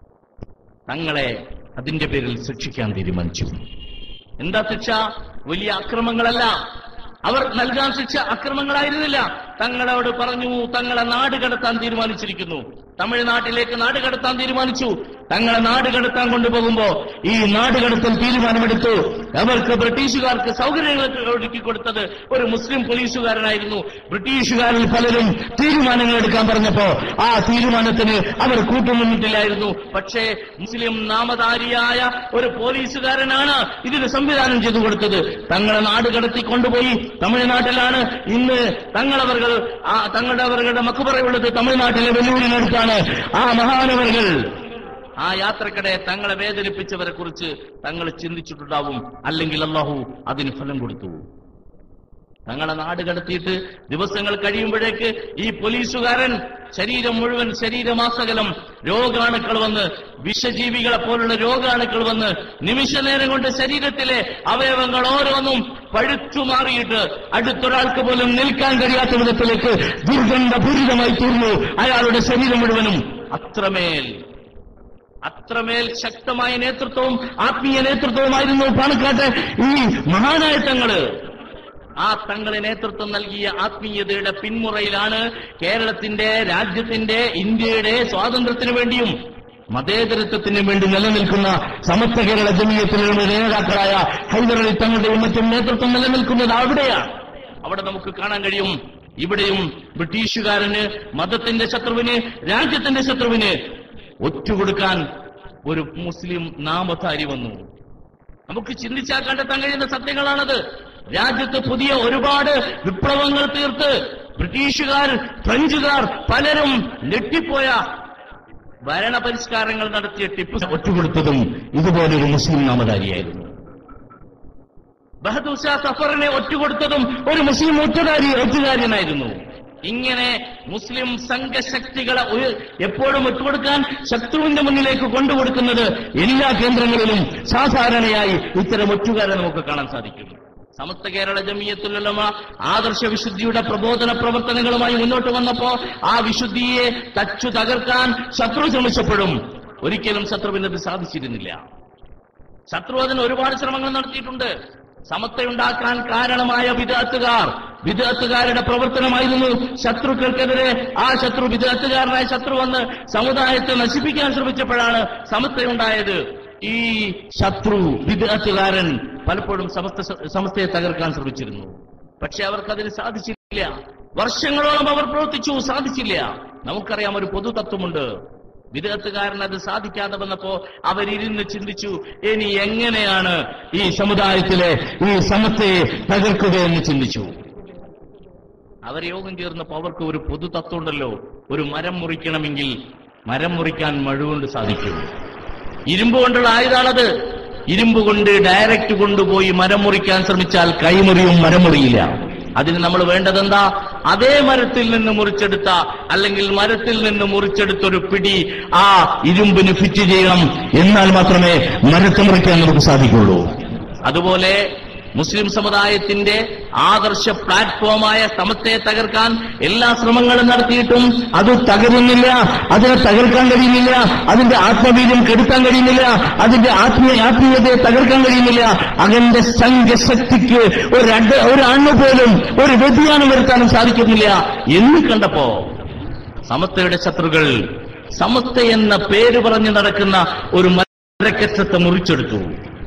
തങ്ങളെ അതിന്റെ പേരിൽ ശിക്ഷിക്കാൻ തീരുമാനിച്ചു എന്താ ശിക്ഷ വലിയ അക്രമങ്ങളല്ല അവർ നൽകാൻ ശിക്ഷ അക്രമങ്ങളായിരുന്നില്ല തങ്ങളോട് പറഞ്ഞു തങ്ങളെ നാട് കടത്താൻ തീരുമാനിച്ചിരിക്കുന്നു തമിഴ്നാട്ടിലേക്ക് നാട് കടത്താൻ തീരുമാനിച്ചു തങ്ങളെ നാട് കടത്താൻ കൊണ്ടുപോകുമ്പോ ഈ നാട് കടത്തൽ തീരുമാനമെടുത്തു അവർക്ക് ബ്രിട്ടീഷുകാർക്ക് സൗകര്യങ്ങൾ ഒരുക്കി കൊടുത്തത് ഒരു മുസ്ലിം പോലീസുകാരനായിരുന്നു ബ്രിട്ടീഷുകാരിൽ പലരും തീരുമാനങ്ങൾ എടുക്കാൻ പറഞ്ഞപ്പോ ആ തീരുമാനത്തിന് അവർ കൂട്ടുനിന്നിട്ടില്ലായിരുന്നു പക്ഷേ മുസ്ലിം നാമധാരിയായ ഒരു പോലീസുകാരനാണ് ഇതിന് സംവിധാനം ചെയ്തു കൊടുത്തത് തങ്ങളെ നാട് കടത്തി കൊണ്ടുപോയി തമിഴ്നാട്ടിലാണ് ഇന്ന് തങ്ങളവர்கள் ആ തങ്ങളുടെ അവരുടെ മക്കുപറയുള്ളത് തമിഴ്നാട്ടിലെ വെല്ലൂരിനടുത്താണ് ആ മഹാനവர்கள் ആ യാത്രക്കിടെ തങ്ങളെ വേദനിപ്പിച്ചവരെ കുറിച്ച് തങ്ങൾ ചിന്തിച്ചിട്ടുണ്ടാവും അല്ലെങ്കിൽ അള്ളാഹു അതിന് ഫലം കൊടുത്തു തങ്ങളെ നാട് കടത്തിയിട്ട് ദിവസങ്ങൾ കഴിയുമ്പോഴേക്ക് ഈ പോലീസുകാരൻ ശരീരം മുഴുവൻ ശരീരമാസകലം രോഗാണുക്കൾ വന്ന് വിഷജീവികളെ പോലുള്ള രോഗാണുക്കൾ വന്ന് നിമിഷ നേരം കൊണ്ട് ശരീരത്തിലെ അവയവങ്ങൾ ഓരോന്നും പഴുത്തു മാറിയിട്ട് അടുത്തൊരാൾക്ക് പോലും നിൽക്കാൻ കഴിയാത്ത വിധത്തിലേക്ക് ദുർഗന്ധപൂരിതമായി തീർന്നു അയാളുടെ ശരീരം മുഴുവനും അത്രമേൽ അത്രമേൽ ശക്തമായ നേതൃത്വവും ആത്മീയ നേതൃത്വവുമായിരുന്നു പാണക്കാട്ടെ ഈ മഹാനായ തങ്ങള് ആ തങ്ങളെ നേതൃത്വം നൽകിയ ആത്മീയതയുടെ പിന്മുറയിലാണ് കേരളത്തിന്റെ രാജ്യത്തിന്റെ ഇന്ത്യയുടെ സ്വാതന്ത്ര്യത്തിനു വേണ്ടിയും മതേതരത്വത്തിന് വേണ്ടി നിലനിൽക്കുന്ന സമസ്ത കേരള ജമീയത്തിലുള്ള നേതാക്കളായ ഹൈദരലി തങ്ങളുടെയും മറ്റും നേതൃത്വം നിലനിൽക്കുന്നത് അവിടെയാണ് അവിടെ നമുക്ക് കാണാൻ കഴിയും ഇവിടെയും ബ്രിട്ടീഷുകാരന് മതത്തിന്റെ ശത്രുവിന് രാജ്യത്തിന്റെ ശത്രുവിന് ഒറ്റുകൊടുക്കാൻ ഒരു മുസ്ലിം നാമധാരി വന്നു നമുക്ക് ചിന്തിച്ചാൽ കണ്ടെത്താൻ കഴിയുന്ന സത്യങ്ങളാണത് രാജ്യത്ത് പുതിയ ഒരുപാട് വിപ്ലവങ്ങൾ തീർത്ത് ബ്രിട്ടീഷുകാർ ഫ്രഞ്ചുകാർ പലരും ഞെട്ടിപ്പോയ ഭരണപരിഷ്കാരങ്ങൾ നടത്തിയ ടിപ്പു ഒറ്റുകൊടുത്തതും ഇതുപോലൊരു മുസ്ലിം നാമധാരിയായിരുന്നു ബഹദൂർ ഷാ സഫറിനെ ഒറ്റുകൊടുത്തതും ഒരു മുസ്ലിം ഒറ്റുകാരി ഒറ്റുകാരനായിരുന്നു ഇങ്ങനെ മുസ്ലിം സംഘശക്തികളെ ഒരു എപ്പോഴും ഒറ്റുകൊടുക്കാൻ ശത്രുവിന്റെ മുന്നിലേക്ക് കൊണ്ടുകൊടുക്കുന്നത് എല്ലാ കേന്ദ്രങ്ങളിലും സാധാരണയായി ഇത്തരം ഒറ്റുകാരെ നമുക്ക് കാണാൻ സാധിക്കും സമസ്ത കേരള ജമീയത്തുലമ ആദർശ വിശുദ്ധിയുടെ പ്രബോധന പ്രവർത്തനങ്ങളുമായി മുന്നോട്ട് വന്നപ്പോ ആ വിശുദ്ധിയെ തച്ചു തകർക്കാൻ ശത്രു ശ്രമിച്ചപ്പോഴും ഒരിക്കലും ശത്രുവിന് അത് സാധിച്ചിരുന്നില്ല ശത്രു അതിന് ഒരുപാട് ശ്രമങ്ങൾ നടത്തിയിട്ടുണ്ട് സമത്വയുണ്ടാക്കാൻ കാരണമായ വിദഗ്ധക്കാർ വിദഗ്ധക്കാരുടെ പ്രവർത്തനമായിരുന്നു ശത്രുക്കൾക്കെതിരെ ആ ശത്രു വിദഗ്ധക്കാരനായ ശത്രു വന്ന് സമുദായത്തെ നശിപ്പിക്കാൻ ശ്രമിച്ചപ്പോഴാണ് സമത്വയുണ്ടായത് ഈ ശത്രു വിദഗ്ധക്കാരൻ പലപ്പോഴും സമസ്ത സമസ്തയെ തകർക്കാൻ ശ്രമിച്ചിരുന്നു പക്ഷെ അവർക്കതിന് സാധിച്ചില്ല വർഷങ്ങളോളം അവർ പ്രവർത്തിച്ചു സാധിച്ചില്ല നമുക്കറിയാം ഒരു പൊതു തത്വമുണ്ട് വിദഗ്ധക്കാരൻ അത് സാധിക്കാതെ വന്നപ്പോ അവരിരുന്ന് ചിന്തിച്ചു ഇനി എങ്ങനെയാണ് ഈ സമുദായത്തിലെ ഈ സമത്വയെ തകർക്കുകയെന്ന് ചിന്തിച്ചു അവർ യോഗം ചേർന്നപ്പോ അവർക്ക് ഒരു പൊതു തത്വമുണ്ടല്ലോ ഒരു മരം മുറിക്കണമെങ്കിൽ മരം മുറിക്കാൻ മഴുകൊണ്ട് സാധിക്കും ഇരുമ്പ് കൊണ്ടുള്ള ആയുധാണത് ഇരുമ്പ് കൊണ്ട് ഡയറക്റ്റ് കൊണ്ടുപോയി മരം മുറിക്കാൻ ശ്രമിച്ചാൽ കൈമുറിയും മരം മുറിയില്ല അതിന് നമ്മൾ വേണ്ടതെന്താ അതേ മരത്തിൽ നിന്ന് മുറിച്ചെടുത്ത അല്ലെങ്കിൽ മരത്തിൽ നിന്ന് മുറിച്ചെടുത്തൊരു പിടി ആ ഇരുമ്പിന് ഫിറ്റ് ചെയ്യണം എന്നാൽ മാത്രമേ മരത്തെ മുറിക്കാൻ നമുക്ക് സാധിക്കുള്ളൂ അതുപോലെ മുസ്ലിം സമുദായത്തിന്റെ ആദർശ പ്ലാറ്റ്ഫോമായ സമത്തെ തകർക്കാൻ എല്ലാ ശ്രമങ്ങളും നടത്തിയിട്ടും അത് തകരുന്നില്ല അതിനെ തകർക്കാൻ കഴിയുന്നില്ല അതിന്റെ ആത്മവീര്യം കെടുത്താൻ കഴിയുന്നില്ല അതിന്റെ ആത്മീയ ആത്മീയതയെ തകർക്കാൻ കഴിയുന്നില്ല അതിന്റെ സംഘശക്തിക്ക് ഒരു അട ഒരു അണ്ണു പോലും ഒരു വ്യതിയാനം വരുത്താനും സാധിക്കുന്നില്ല എന്ന് കണ്ടപ്പോ സമസ്തയുടെ ശത്രുക്കൾ സമസ്ത എന്ന പേര് പറഞ്ഞു നടക്കുന്ന ഒരു മരക്കറ്റത്തെ മുറിച്ചെടുത്തു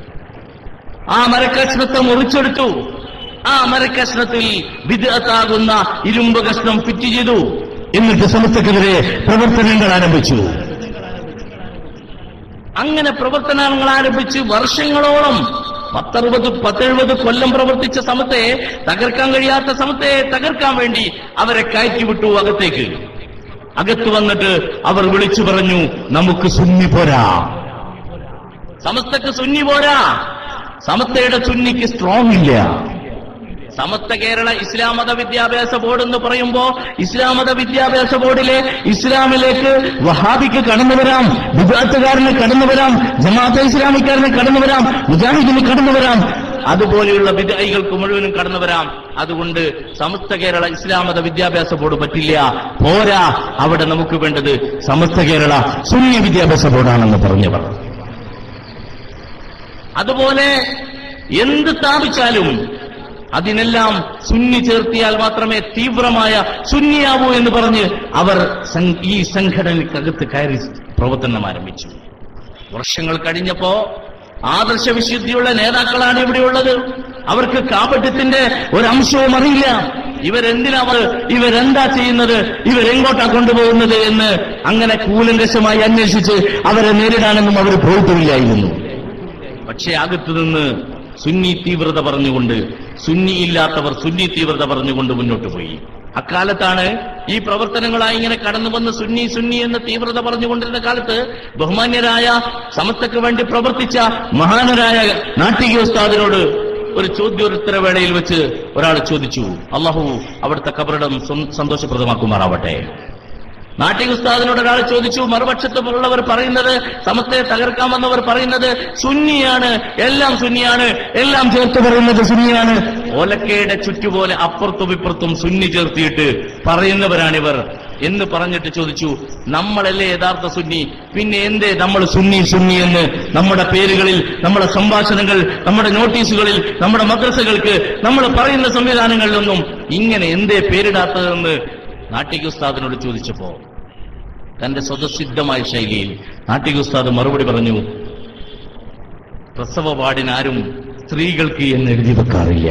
ആ മരക്കഷ്ണത്തെ മുറിച്ചെടുത്തു ആ മരക്കഷ്ണത്തിൽ വിദഗ്ധാകുന്ന ഇരുമ്പ് കഷ്ണം ഫിറ്റ് ചെയ്തു എന്നിട്ട് സമസ്തക്കെതിരെ പ്രവർത്തനങ്ങൾ ആരംഭിച്ചു അങ്ങനെ പ്രവർത്തനങ്ങൾ ആരംഭിച്ച് വർഷങ്ങളോളം പത്തറുപത് പത്തെഴുപത് കൊല്ലം പ്രവർത്തിച്ച സമത്തെ തകർക്കാൻ കഴിയാത്ത സമത്തെ തകർക്കാൻ വേണ്ടി അവരെ കയറ്റിവിട്ടു അകത്തേക്ക് അകത്ത് വന്നിട്ട് അവർ വിളിച്ചു പറഞ്ഞു നമുക്ക് സുന്നി പോരാ സമസ്തക്ക് സുന്നി പോരാ സമസ്തയുടെ സുന്നിക്ക് സ്ട്രോങ് ഇല്ല സമസ്ത കേരള ഇസ്ലാം മത വിദ്യാഭ്യാസ ബോർഡ് എന്ന് പറയുമ്പോ ഇസ്ലാം മത വിദ്യാഭ്യാസ ബോർഡിലെ ഇസ്ലാമിലേക്ക് വഹാബിക്ക് കടന്നു വരാം വിദ്യാർത്ഥുകാരന് കടന്നു വരാം ജമാഅത്തെ ഇസ്ലാമിക്കാരന് കടന്നു വരാം മുജാഹിദിന് കടന്നു വരാം അതുപോലെയുള്ള വിദ്യായികൾക്ക് മുഴുവനും കടന്നു വരാം അതുകൊണ്ട് സമസ്ത കേരള ഇസ്ലാം മത വിദ്യാഭ്യാസ ബോർഡ് പറ്റില്ല പോരാ അവിടെ നമുക്ക് വേണ്ടത് സമസ്ത കേരള സുന്നി വിദ്യാഭ്യാസ ബോർഡാണെന്ന് പറഞ്ഞവർ അതുപോലെ എന്ത് സ്ഥാപിച്ചാലും അതിനെല്ലാം സുന്നി ചേർത്തിയാൽ മാത്രമേ തീവ്രമായ സുന്നിയാവൂ എന്ന് പറഞ്ഞ് അവർ സം- ഈ സംഘടനയ്ക്കകത്ത് കയറി പ്രവർത്തനം ആരംഭിച്ചു വർഷങ്ങൾ കഴിഞ്ഞപ്പോ ആദർശവിശുദ്ധിയുള്ള നേതാക്കളാണ് ഇവിടെയുള്ളത് അവർക്ക് കാപട്യത്തിന്റെ ഒരംശവും അറിയില്ല ഇവരെന്തിനവർ ഇവരെന്താ ചെയ്യുന്നത് ഇവരെങ്ങോട്ടാ കൊണ്ടുപോകുന്നത് എന്ന് അങ്ങനെ കൂലങ്കശമായി അന്വേഷിച്ച് അവരെ നേരിടാനൊന്നും അവർ പോയിട്ടില്ലായിരുന്നു പക്ഷേ അകത്തുനിന്ന് സുന്നി തീവ്രത പറഞ്ഞുകൊണ്ട് സുന്നി ഇല്ലാത്തവർ സുന്നി തീവ്രത പറഞ്ഞുകൊണ്ട് മുന്നോട്ട് പോയി അക്കാലത്താണ് ഈ പ്രവർത്തനങ്ങളായി ഇങ്ങനെ കടന്നു വന്ന് സുന്നി സുന്നി എന്ന തീവ്രത പറഞ്ഞുകൊണ്ടിരുന്ന കാലത്ത് ബഹുമാന്യരായ സമസ്തക്ക് വേണ്ടി പ്രവർത്തിച്ച മഹാനരായ നാട്ടിക ഉസ്താദിനോട് ഒരു ചോദ്യോത്തരവേളയിൽ വെച്ച് ഒരാൾ ചോദിച്ചു അള്ളാഹു അവിടുത്തെ കബറിടം സ്വ- സന്തോഷപ്രദമാക്കുമാറാവട്ടെ നാട്ടിക ഉസ്താദിനോട് ഒരാൾ ചോദിച്ചു മറുപക്ഷത്തുള്ളവർ പറയുന്നത് സമസ്തയെ തകർക്കാമെന്നവർ പറയുന്നത് സുന്നിയാണ് എല്ലാം സുന്നിയാണ് എല്ലാം ചേർത്ത് പറയുന്നത് സുന്നിയാണ് ഓലക്കയുടെ ചുറ്റുപോലെ അപ്പുറത്തും ഇപ്പുറത്തും സുന്നി ചേർത്തിയിട്ട് പറയുന്നവരാണിവർ എന്ന് പറഞ്ഞിട്ട് ചോദിച്ചു നമ്മളല്ലേ യഥാർത്ഥ സുന്നി പിന്നെ എന്തേ നമ്മൾ സുന്നി സുന്നി എന്ന് നമ്മുടെ പേരുകളിൽ നമ്മുടെ സംഭാഷണങ്ങൾ നമ്മുടെ നോട്ടീസുകളിൽ നമ്മുടെ മദ്രസകൾക്ക് നമ്മൾ പറയുന്ന സംവിധാനങ്ങളിലൊന്നും ഇങ്ങനെ എന്തേ പേരിടാത്തതെന്ന് നാട്ടിക ഉസ്താദിനോട് ചോദിച്ചപ്പോ തന്റെ സ്വതസിദ്ധമായ ശൈലിയിൽ നാട്ടിക ഉസ്താദ് മറുപടി പറഞ്ഞു പ്രസവ വാർഡിനാരും സ്ത്രീകൾക്ക് എന്ന് എഴുതി വെക്കാറില്ല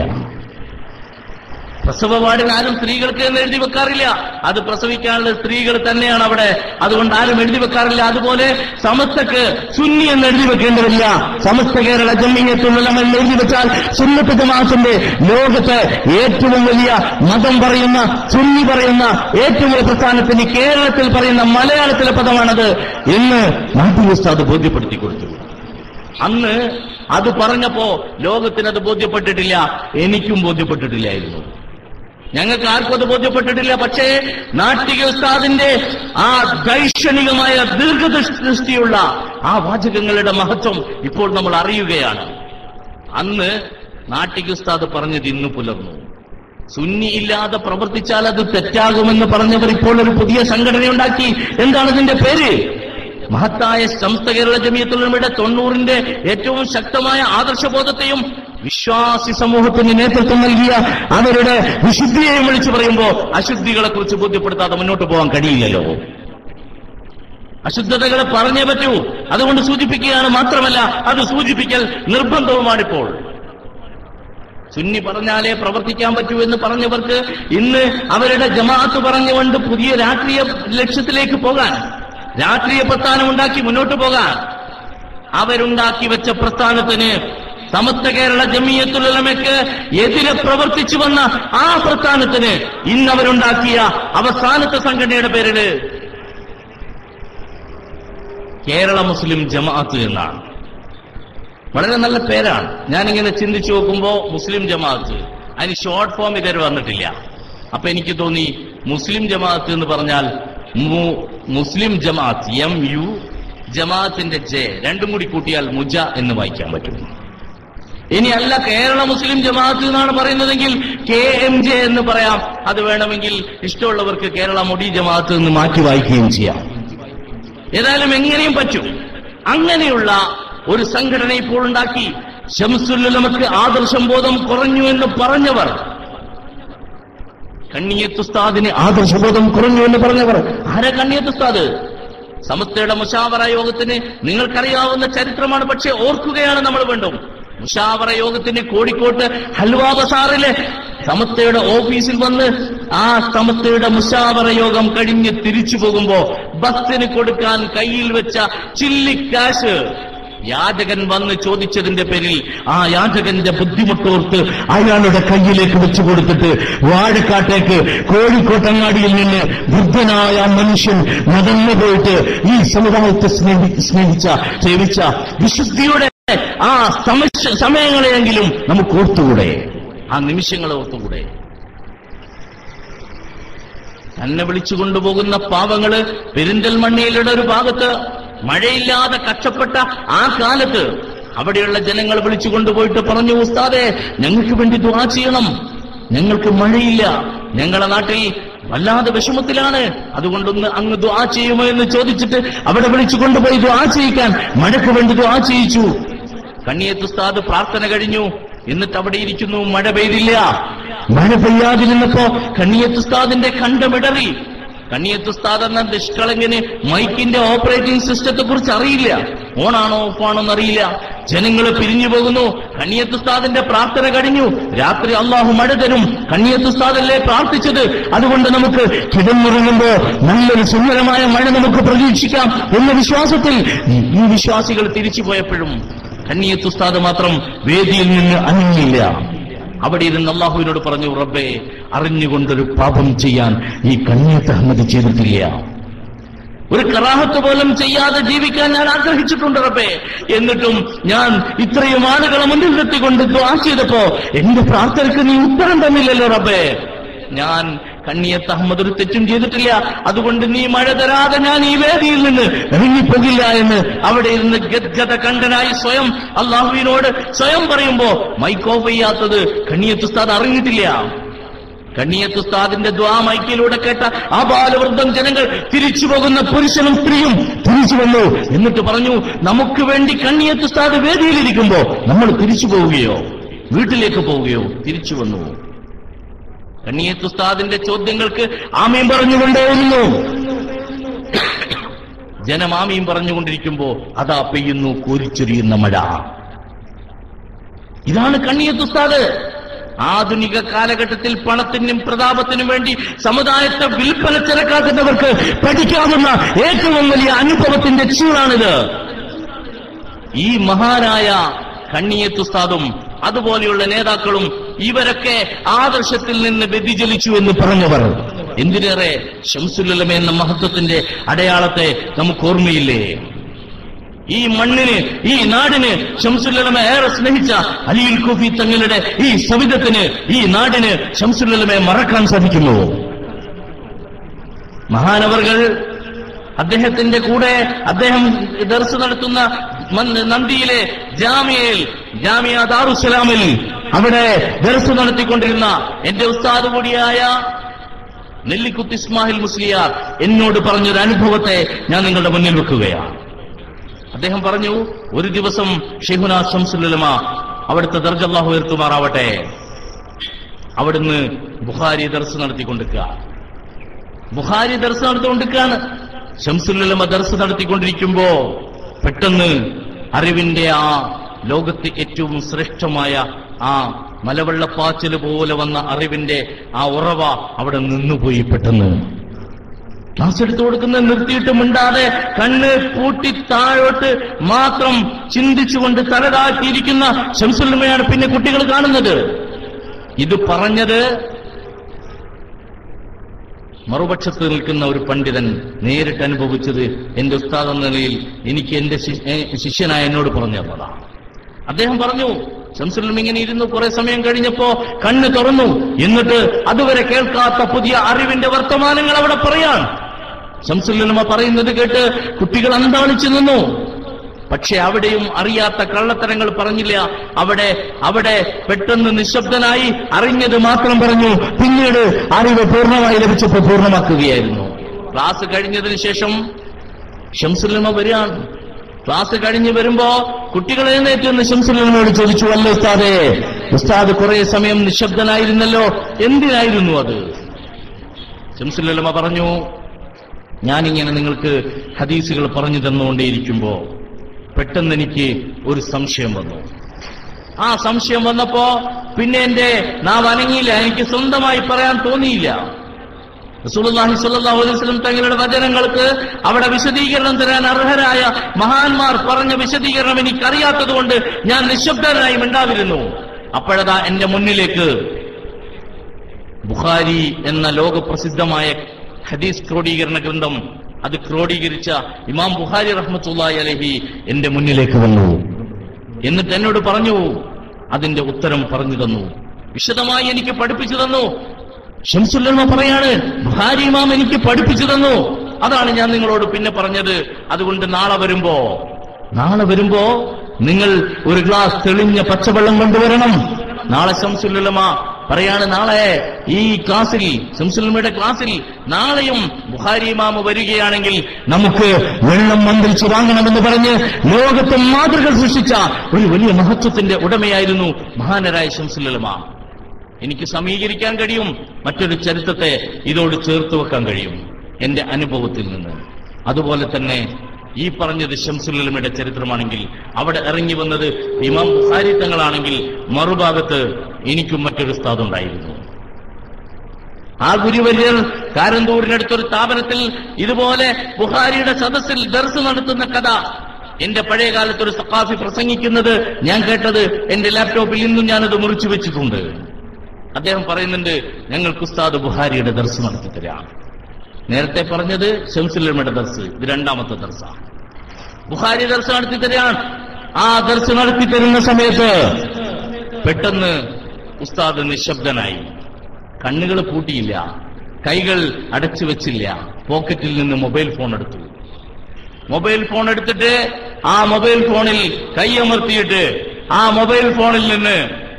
പ്രസവ വാർഡിനാരും സ്ത്രീകൾക്ക് എന്ന് എഴുതി വെക്കാറില്ല അത് പ്രസവിക്കാനുള്ള സ്ത്രീകൾ തന്നെയാണ് അവിടെ അതുകൊണ്ട് ആരും എഴുതി വെക്കാറില്ല അതുപോലെ സമസ്തക്ക് സുന്നി എന്ന് എഴുതി വെക്കേണ്ടതില്ല സമസ്ത കേരള ജമ്മിയത്തുള്ള എന്ന് എഴുതി വെച്ചാൽ സുന്നത്ത് ജമാഅത്തിന്റെ ലോകത്ത് ഏറ്റവും വലിയ മതം പറയുന്ന സുന്നി പറയുന്ന ഏറ്റവും വലിയ പ്രസ്ഥാനത്തിന് കേരളത്തിൽ പറയുന്ന മലയാളത്തിലെ പദമാണത് എന്ന് നാട്ടിൽ ഉസ്താദ് ബോധ്യപ്പെടുത്തി കൊടുത്തു അന്ന് അത് പറഞ്ഞപ്പോ ലോകത്തിന് അത് ബോധ്യപ്പെട്ടിട്ടില്ല എനിക്കും ബോധ്യപ്പെട്ടിട്ടില്ലായിരുന്നു ഞങ്ങൾക്ക് ആർക്കും അത് ബോധ്യപ്പെട്ടിട്ടില്ല പക്ഷേ നാട്ടിക ഉസ്താദിന്റെ ആ ദൈക്ഷണികമായ ദീർഘദൃഷ്ടിയുള്ള ആ വാചകങ്ങളുടെ മഹത്വം ഇപ്പോൾ നമ്മൾ അറിയുകയാണ് അന്ന് നാട്ടിക ഉസ്താദ് പറഞ്ഞത് ഇന്ന് പുലർന്നു സുന്നി ഇല്ലാതെ പ്രവർത്തിച്ചാൽ അത് തെറ്റാകുമെന്ന് പറഞ്ഞവർ ഇപ്പോൾ ഒരു പുതിയ സംഘടനയുണ്ടാക്കി എന്താണ് ഇതിന്റെ പേര് മഹത്തായ സംസ്ഥ കേരള ജമിയത്തുള്ളവരുടെ തൊണ്ണൂറിന്റെ ഏറ്റവും ശക്തമായ ആദർശബോധത്തെയും വിശ്വാസി സമൂഹത്തിന് നേതൃത്വം നൽകിയ അവരുടെ വിശുദ്ധിയെയും വിളിച്ചു പറയുമ്പോൾ അശുദ്ധികളെ കുറിച്ച് ബോധ്യപ്പെടുത്താതെ മുന്നോട്ട് പോകാൻ കഴിയില്ലല്ലോ അശുദ്ധതകളെ പറഞ്ഞേ പറ്റൂ അതുകൊണ്ട് സൂചിപ്പിക്കുകയാണ് മാത്രമല്ല അത് സൂചിപ്പിക്കൽ നിർബന്ധവുമാണിപ്പോൾ സുന്നി പറഞ്ഞാലേ പ്രവർത്തിക്കാൻ പറ്റൂ എന്ന് പറഞ്ഞവർക്ക് ഇന്ന് അവരുടെ ജമാഅത്ത് പറഞ്ഞുകൊണ്ട് പുതിയ രാഷ്ട്രീയ ലക്ഷ്യത്തിലേക്ക് പോകാൻ രാഷ്ട്രീയ പ്രസ്ഥാനം ഉണ്ടാക്കി മുന്നോട്ട് പോകാൻ അവരുണ്ടാക്കി വെച്ച പ്രസ്ഥാനത്തിന് സമസ്ത കേരള ജമിയത്തുലമയ്ക്ക് എതിരെ പ്രവർത്തിച്ചു വന്ന ആ പ്രസ്ഥാനത്തിന് ഇന്ന് അവരുണ്ടാക്കിയ അവസാനത്തെ സംഘടനയുടെ പേരില് കേരള മുസ്ലിം ജമാഅത്ത് എന്നാണ് വളരെ നല്ല പേരാണ് ഞാനിങ്ങനെ ചിന്തിച്ചു നോക്കുമ്പോ മുസ്ലിം ജമാഅത്ത് അതിന് ഷോർട്ട് ഫോം ഇതുവരെ വന്നിട്ടില്ല അപ്പൊ എനിക്ക് തോന്നി മുസ്ലിം ജമാഅത്ത് എന്ന് പറഞ്ഞാൽ മു- മുസ്ലിം ജമാഅത്ത് എം യു ജമാഅത്തിന്റെ ജെ രണ്ടും കൂടി കൂട്ടിയാൽ മുജ എന്ന് വായിക്കാൻ പറ്റും ഇനി അല്ല കേരള മുസ്ലിം ജമാഅത്ത് എന്നാണ് പറയുന്നതെങ്കിൽ കെ എം ജെ എന്ന് പറയാം അത് വേണമെങ്കിൽ ഇഷ്ടമുള്ളവർക്ക് കേരള മുടി ജമാഅത്ത് എന്ന് മാറ്റി വായിക്കുകയും ചെയ്യാം ഏതായാലും എങ്ങനെയും പറ്റും അങ്ങനെയുള്ള ഒരു സംഘടന ഇപ്പോൾ ഉണ്ടാക്കി ഷംസുല്ലമക്ക് ആദർശം ബോധം കുറഞ്ഞു എന്ന് പറഞ്ഞവർ കണ്ണിയത്തുസ്താദിന് ആദർശബോധം കുറഞ്ഞു എന്ന് പറഞ്ഞവർ ആരാ കണ്ണിയത്തുസ്താദ് സമസ്തയുടെ മുഷാവറ യോഗത്തിന് നിങ്ങൾക്കറിയാവുന്ന ചരിത്രമാണ് പക്ഷേ ഓർക്കുകയാണ് നമ്മൾ വേണ്ടും മുഷാവറ യോഗത്തിന് കോഴിക്കോട്ട് ഹൽവാ ബസാറിലെ സമസ്തയുടെ ഓഫീസിൽ വന്ന് ആ സമസ്തയുടെ മുഷാവറ യോഗം കഴിഞ്ഞ് തിരിച്ചു പോകുമ്പോ ബസ്സിന് കൊടുക്കാൻ കയ്യിൽ വെച്ച ചില്ലിക്കാശ് യാചകൻ വന്ന് ചോദിച്ചതിന്റെ പേരിൽ ആ യാചകന്റെ ബുദ്ധിമുട്ടോർത്ത് അയാളുടെ കയ്യിലേക്ക് വെച്ചു കൊടുത്തിട്ട് വാഴക്കാട്ടേക്ക് കോഴിക്കോട്ടങ്ങാടിയിൽ നിന്ന് വൃദ്ധനായ ആ മനുഷ്യൻ നടന്നു പോയിട്ട് ഈ സമുദായത്തെ സ്നേഹി സ്നേഹിച്ച സേവിച്ച വിശുദ്ധിയുടെ ആ സമയ- സമയങ്ങളെയെങ്കിലും നമുക്ക് ഓർത്തുകൂടെ ആ നിമിഷങ്ങളെ ഓർത്തുകൂടെ തന്നെ വിളിച്ചു കൊണ്ടുപോകുന്ന പാവങ്ങള് പെരിന്തൽമണ്ണയിലുള്ള ഒരു ഭാഗത്ത് മഴയില്ലാതെ കഷ്ടപ്പെട്ട ആ കാലത്ത് അവിടെയുള്ള ജനങ്ങൾ വിളിച്ചു കൊണ്ടുപോയിട്ട് പറഞ്ഞു ഉസ്താദെ ഞങ്ങൾക്ക് വേണ്ടി ദ്വാ ചെയ്യണം ഞങ്ങൾക്ക് മഴയില്ല ഞങ്ങളെ നാട്ടിൽ വല്ലാതെ വിഷമത്തിലാണ് അതുകൊണ്ടൊന്ന് അങ്ങ് ദ്വാ ചെയ്യുമോ എന്ന് ചോദിച്ചിട്ട് അവിടെ വിളിച്ചു കൊണ്ടുപോയി ദ്വാ ചെയ്യിക്കാൻ മഴയ്ക്ക് വേണ്ടി ദ്വാ ചെയ്യിച്ചു കണ്ണിയത്ത് ഉസ്താദ് പ്രാർത്ഥന കഴിഞ്ഞു എന്നിട്ട് അവിടെ ഇരിക്കുന്നു മഴ പെയ്തില്ല മഴ പെയ്യാതിരുന്നപ്പോ കണ്ണിയത്ത് ഉസ്താദിന്റെ കണ്ടമിടറി കണ്ണിയത്ത് ഉസ്താദ് എന്ന നിഷ്കളങ്കന് മൈക്കിന്റെ ഓപ്പറേറ്റിംഗ് സിസ്റ്റത്തെ കുറിച്ച് അറിയില്ല ഓണാണോ ഓഫാണോ എന്നറിയില്ല ജനങ്ങൾ പിരിഞ്ഞു പോകുന്നു കണ്ണിയത്ത് ഉസ്താദിന്റെ പ്രാർത്ഥന കഴിഞ്ഞു രാത്രി അള്ളാഹു മഴ തരും കണ്ണിയത്ത് ഉസ്താദല്ലേ പ്രാർത്ഥിച്ചത് അതുകൊണ്ട് നമുക്ക് കിടന്നുറങ്ങുമ്പോ നല്ലൊരു സുന്ദരമായ മഴ നമുക്ക് പ്രതീക്ഷിക്കാം എന്ന വിശ്വാസത്തിൽ ഈ- ഈ വിശ്വാസികൾ തിരിച്ചു പോയപ്പോഴും കണ്ണിയത്ത് ഉസ്താദ് മാത്രം വേദിയിൽ നിന്ന് അനങ്ങിയില്ല അവിടെ ഇരുന്ന് അള്ളാഹുവിനോട് പറഞ്ഞു റബ്ബേ അറിഞ്ഞുകൊണ്ടൊരു പാപം ചെയ്യാൻ ഈ കണ്ണിയത്ത് അഹമ്മദ് ചെയ്തിട്ടില്ല ഒരു കറാഹത്ത് പോലും ചെയ്യാതെ ജീവിക്കാൻ ഞാൻ ആഗ്രഹിച്ചിട്ടുണ്ട് റബ്ബേ എന്നിട്ടും ഞാൻ ഇത്രയും ആളുകളെ മുന്നിൽ നിർത്തിക്കൊണ്ട് ദ്വാ ചെയ്തപ്പോ എന്റെ പ്രാർത്ഥനയ്ക്ക് നീ ഉത്തരം തന്നില്ലല്ലോ റബ്ബേ ഞാൻ കണ്ണിയത്ത് അഹമ്മദ് ഒരു തെറ്റും ചെയ്തിട്ടില്ല അതുകൊണ്ട് നീ മഴ തരാതെ ഞാൻ ഈ വേദിയിൽ നിന്ന് ഇറങ്ങിപ്പോകില്ല എന്ന് അവിടെ ഇരുന്ന് ഗദ്ഗത കണ്ടനായി സ്വയം അള്ളാഹുവിനോട് സ്വയം പറയുമ്പോ മൈക്ക് ഓഫ് ചെയ്യാത്തത് കണ്ണിയത്ത് ഉസ്താദ് അറിഞ്ഞിട്ടില്ല കണ്ണിയത്ത് ഉസ്താദിന്റെ ദ്വാ മൈക്കിലൂടെ കേട്ട ആ ബാലവൃദ്ധം ജനങ്ങൾ തിരിച്ചു പോകുന്ന പുരുഷനും സ്ത്രീയും തിരിച്ചു വന്നു എന്നിട്ട് പറഞ്ഞു നമുക്ക് വേണ്ടി കണ്ണിയത്ത് ഉസ്താദ് വേദിയിലിരിക്കുമ്പോ നമ്മൾ തിരിച്ചു പോവുകയോ വീട്ടിലേക്ക് പോവുകയോ തിരിച്ചു വന്നു കണ്ണിയത്ത് ഉസ്താദിന്റെ ചോദ്യങ്ങൾക്ക് ആമയും പറഞ്ഞുകൊണ്ടേയിരുന്നു ജനം ആമയും പറഞ്ഞുകൊണ്ടിരിക്കുമ്പോ അതാ പെയ്യുന്നു കോരിച്ചൊരിയുന്ന മഴ ഇതാണ് കണ്ണിയത്ത് ഉസ്താദ് ആധുനിക കാലഘട്ടത്തിൽ പണത്തിനും പ്രതാപത്തിനും വേണ്ടി സമുദായത്തെ വിൽപ്പന ചിറക്കാക്കുന്നവർക്ക് പഠിക്കാവുന്ന ഏറ്റവും വലിയ അനുഭവത്തിന്റെ ചൂടാണിത് ഈ മഹാനായ കണ്ണിയത്തുസ്താദും അതുപോലെയുള്ള നേതാക്കളും ഇവരൊക്കെ ആദർശത്തിൽ നിന്ന് വ്യതിചലിച്ചു എന്ന് പറഞ്ഞവർ എന്തിനേറെ ഷംസുല്ലമ എന്ന മഹത്വത്തിന്റെ അടയാളത്തെ നമുക്ക് ഓർമ്മയില്ലേ ഈ മണ്ണിന് ഈ നാടിന് ഷംസുല്ലമ ഏറെ സ്നേഹിച്ച അലിയുൽ കുഫി തങ്ങളുടെ ഈ സവിധത്തിന് ഈ നാടിന് ഷംസുല്ലമയെ മറക്കാൻ സാധിക്കുമോ മഹാനവർകൾ അദ്ദേഹത്തിന്റെ കൂടെ അദ്ദേഹം ദർസ് നടത്തുന്ന മൻ- നന്ദിയിലെ ജാമിയയിൽ ജാമിയ ദാറുസലാമിൽ അവിടെ ദർസ് നടത്തിക്കൊണ്ടിരുന്ന എന്റെ ഉസ്താദ് കൂടിയായ നെല്ലിക്കുത്ത് ഇസ്മാഹിൽ മുസ്ലിയാർ എന്നോട് പറഞ്ഞൊരു അനുഭവത്തെ ഞാൻ നിങ്ങളുടെ മുന്നിൽ വെക്കുകയാണ് അദ്ദേഹം പറഞ്ഞു ഒരു ദിവസം ഷെഹുന ശംസുലമ അവിടുത്തെ ദർജല്ലാഹു ഉയർത്തുമാറാവട്ടെ അവിടുന്ന് ബുഖാരി ദർസ് നടത്തിക്കൊണ്ടിരിക്കുക ബുഖാരി ദർസ് നടത്തിക്കൊണ്ടിരിക്കുകയാണ് ഷംസുലമ ദർസ് നടത്തിക്കൊണ്ടിരിക്കുമ്പോ പെട്ടെന്ന് അറിവിന്റെ ആ ലോകത്ത് ഏറ്റവും ശ്രേഷ്ഠമായ ആ മലവെള്ളപ്പാച്ചില് പോലെ വന്ന അറിവിന്റെ ആ ഉറവ അവിടെ നിന്നുപോയി പെട്ടെന്ന് ക്ലാസ് എടുത്തു കൊടുക്കുന്നത് നിർത്തിയിട്ട് മിണ്ടാതെ കണ്ണ് പൂട്ടി താഴോട്ട് മാത്രം ചിന്തിച്ചുകൊണ്ട് തലതാക്കിയിരിക്കുന്ന ശംസുലമയാണ് പിന്നെ കുട്ടികൾ കാണുന്നത് ഇത് പറഞ്ഞത് മറുപക്ഷത്ത് നിൽക്കുന്ന ഒരു പണ്ഡിതൻ നേരിട്ട് അനുഭവിച്ചത് എന്റെ ഉസ്താദ് എന്ന നിലയിൽ എനിക്ക് എന്റെ ശി- ഏ, ശിഷ്യനായ എന്നോട് പറഞ്ഞു തന്നതാണ് അദ്ദേഹം പറഞ്ഞു ശംസുലം ഇങ്ങനെ ഇരുന്നു കുറെ സമയം കഴിഞ്ഞപ്പോ കണ്ണ് തുറന്നു എന്നിട്ട് അതുവരെ കേൾക്കാത്ത പുതിയ അറിവിന്റെ വർത്തമാനങ്ങൾ അവിടെ പറയാൻ ശംസുലമ പറയുന്നത് കേട്ട് കുട്ടികൾ അന്താളിച്ചു നിന്നു പക്ഷെ അവിടെയും അറിയാത്ത കള്ളത്തരങ്ങൾ പറഞ്ഞില്ല അവിടെ അവിടെ പെട്ടെന്ന് നിശബ്ദനായി അറിഞ്ഞത് മാത്രം പറഞ്ഞു പിന്നീട് അറിവ് പൂർണ്ണമായി ലഭിച്ചപ്പോൾ പൂർണ്ണമാക്കുകയായിരുന്നു ക്ലാസ് കഴിഞ്ഞതിന് ശേഷം ഷംസുലമ വരികയാണ് ക്ലാസ് കഴിഞ്ഞ് വരുമ്പോ കുട്ടികൾ എഴുന്നേറ്റ് എന്ന് ഷംസുലമയോട് ചോദിച്ചു അല്ല ഉസ്താദേ ഉസ്താദ് കുറെ സമയം നിശബ്ദനായിരുന്നല്ലോ എന്തിനായിരുന്നു അത് ഷംസുലമ പറഞ്ഞു ഞാനിങ്ങനെ നിങ്ങൾക്ക് ഹദീസുകൾ പറഞ്ഞു തന്നുകൊണ്ടേയിരിക്കുമ്പോ പെട്ടെന്ന് എനിക്ക് ഒരു സംശയം വന്നു ആ സംശയം വന്നപ്പോ പിന്നെ എന്റെ നാവ് അനങ്ങിയില്ല എനിക്ക് സ്വന്തമായി പറയാൻ തോന്നിയില്ല റസൂലുള്ളാഹി സ്വല്ലല്ലാഹു അലൈഹി വസല്ലം തങ്ങളുടെ വചനങ്ങൾക്ക് അവിടെ വിശദീകരണം തരാൻ അർഹരായ മഹാന്മാർ പറഞ്ഞ വിശദീകരണം എനിക്കറിയാത്തതുകൊണ്ട് ഞാൻ നിശബ്ദനായി മിണ്ടാതിരുന്നു അപ്പോഴതാ എന്റെ മുന്നിലേക്ക് ബുഖാരി എന്ന ലോകപ്രസിദ്ധമായ ഹദീസ് ക്രോഡീകരണ ഗ്രന്ഥം അത് ക്രോഡീകരിച്ച ഇമാം ബുഖാരി റഹ്മത്തുള്ളാഹി അലഹി എന്റെ മുന്നിലേക്ക് വന്നു എന്നിട്ട് എന്നോട് പറഞ്ഞു അതിന്റെ ഉത്തരം പറഞ്ഞു തന്നു വിശദമായി എനിക്ക് പഠിപ്പിച്ചു തന്നു ഷംസുല്ലമ പറയാണ് ബുഹാരി ഇമാം എനിക്ക് പഠിപ്പിച്ചു തന്നു അതാണ് ഞാൻ നിങ്ങളോട് പിന്നെ പറഞ്ഞത് അതുകൊണ്ട് നാളെ വരുമ്പോ നാളെ വരുമ്പോ നിങ്ങൾ ഒരു ഗ്ലാസ് തെളിഞ്ഞ പച്ചവെള്ളം കൊണ്ടുവരണം നാളെ ഷംസുല്ലമ പറയാണ് നാളെ ഈ ക്ലാസ്സിൽ ഷംസുല്ലമയുടെ ക്ലാസ്സിൽ നാളെയും ബുഹാരി ഇമാമ് വരികയാണെങ്കിൽ നമുക്ക് വെള്ളം മന്ത്രിച്ചു വാങ്ങണമെന്ന് പറഞ്ഞ് ലോകത്ത് മാതൃക സൃഷ്ടിച്ച ഒരു വലിയ മഹത്വത്തിന്റെ ഉടമയായിരുന്നു മഹാനരായ ഷംസുല്ലമ എനിക്ക് സമീകരിക്കാൻ കഴിയും മറ്റൊരു ചരിത്രത്തെ ഇതോട് ചേർത്ത് വെക്കാൻ കഴിയും എന്റെ അനുഭവത്തിൽ നിന്ന് അതുപോലെ തന്നെ ഈ പറഞ്ഞത് ഷംസുല്ലമയുടെ ചരിത്രമാണെങ്കിൽ അവിടെ ഇറങ്ങി വന്നത് ഇമാം ബുഖാരി തങ്ങളാണെങ്കിൽ മറുഭാഗത്ത് എനിക്കും മറ്റൊരു സ്ഥാതുണ്ടായിരുന്നു ആ ഗുരുവര്യർ കാരന്തൂരിനടുത്തൊരു സ്ഥാപനത്തിൽ ഇതുപോലെ ബുഹാരിയുടെ സദസ്സിൽ ദർസ് നടത്തുന്ന കഥ എന്റെ പഴയ കാലത്ത് ഒരു സഖാഫി പ്രസംഗിക്കുന്നത് ഞാൻ കേട്ടത് എന്റെ ലാപ്ടോപ്പിൽ ഇന്നും ഞാനത് മുറിച്ചു വെച്ചിട്ടുണ്ട് അദ്ദേഹം പറയുന്നുണ്ട് ഞങ്ങൾക്ക് ഉസ്താദ് ബുഹാരിയുടെ ദർസ് നടത്തി തരാം നേരത്തെ പറഞ്ഞത് ഷംസുല്ലമ്മയുടെ ദർസ് ഇത് രണ്ടാമത്തെ ദർസ ബുഹാരി ദർസ് നടത്തി തരാൻ ആ ദർസ് നടത്തി തരുന്ന സമയത്ത് പെട്ടെന്ന് ഉസ്താദ് നിശബ്ദനായി കണ്ണുകൾ പൂട്ടിയില്ല കൈകൾ അടച്ചു വെച്ചില്ല പോക്കറ്റിൽ നിന്ന് മൊബൈൽ ഫോൺ എടുത്തു മൊബൈൽ ഫോൺ എടുത്തിട്ട് ആ മൊബൈൽ ഫോണിൽ കൈയമർത്തിയിട്ട് ആ മൊബൈൽ ഫോണിൽ നിന്ന്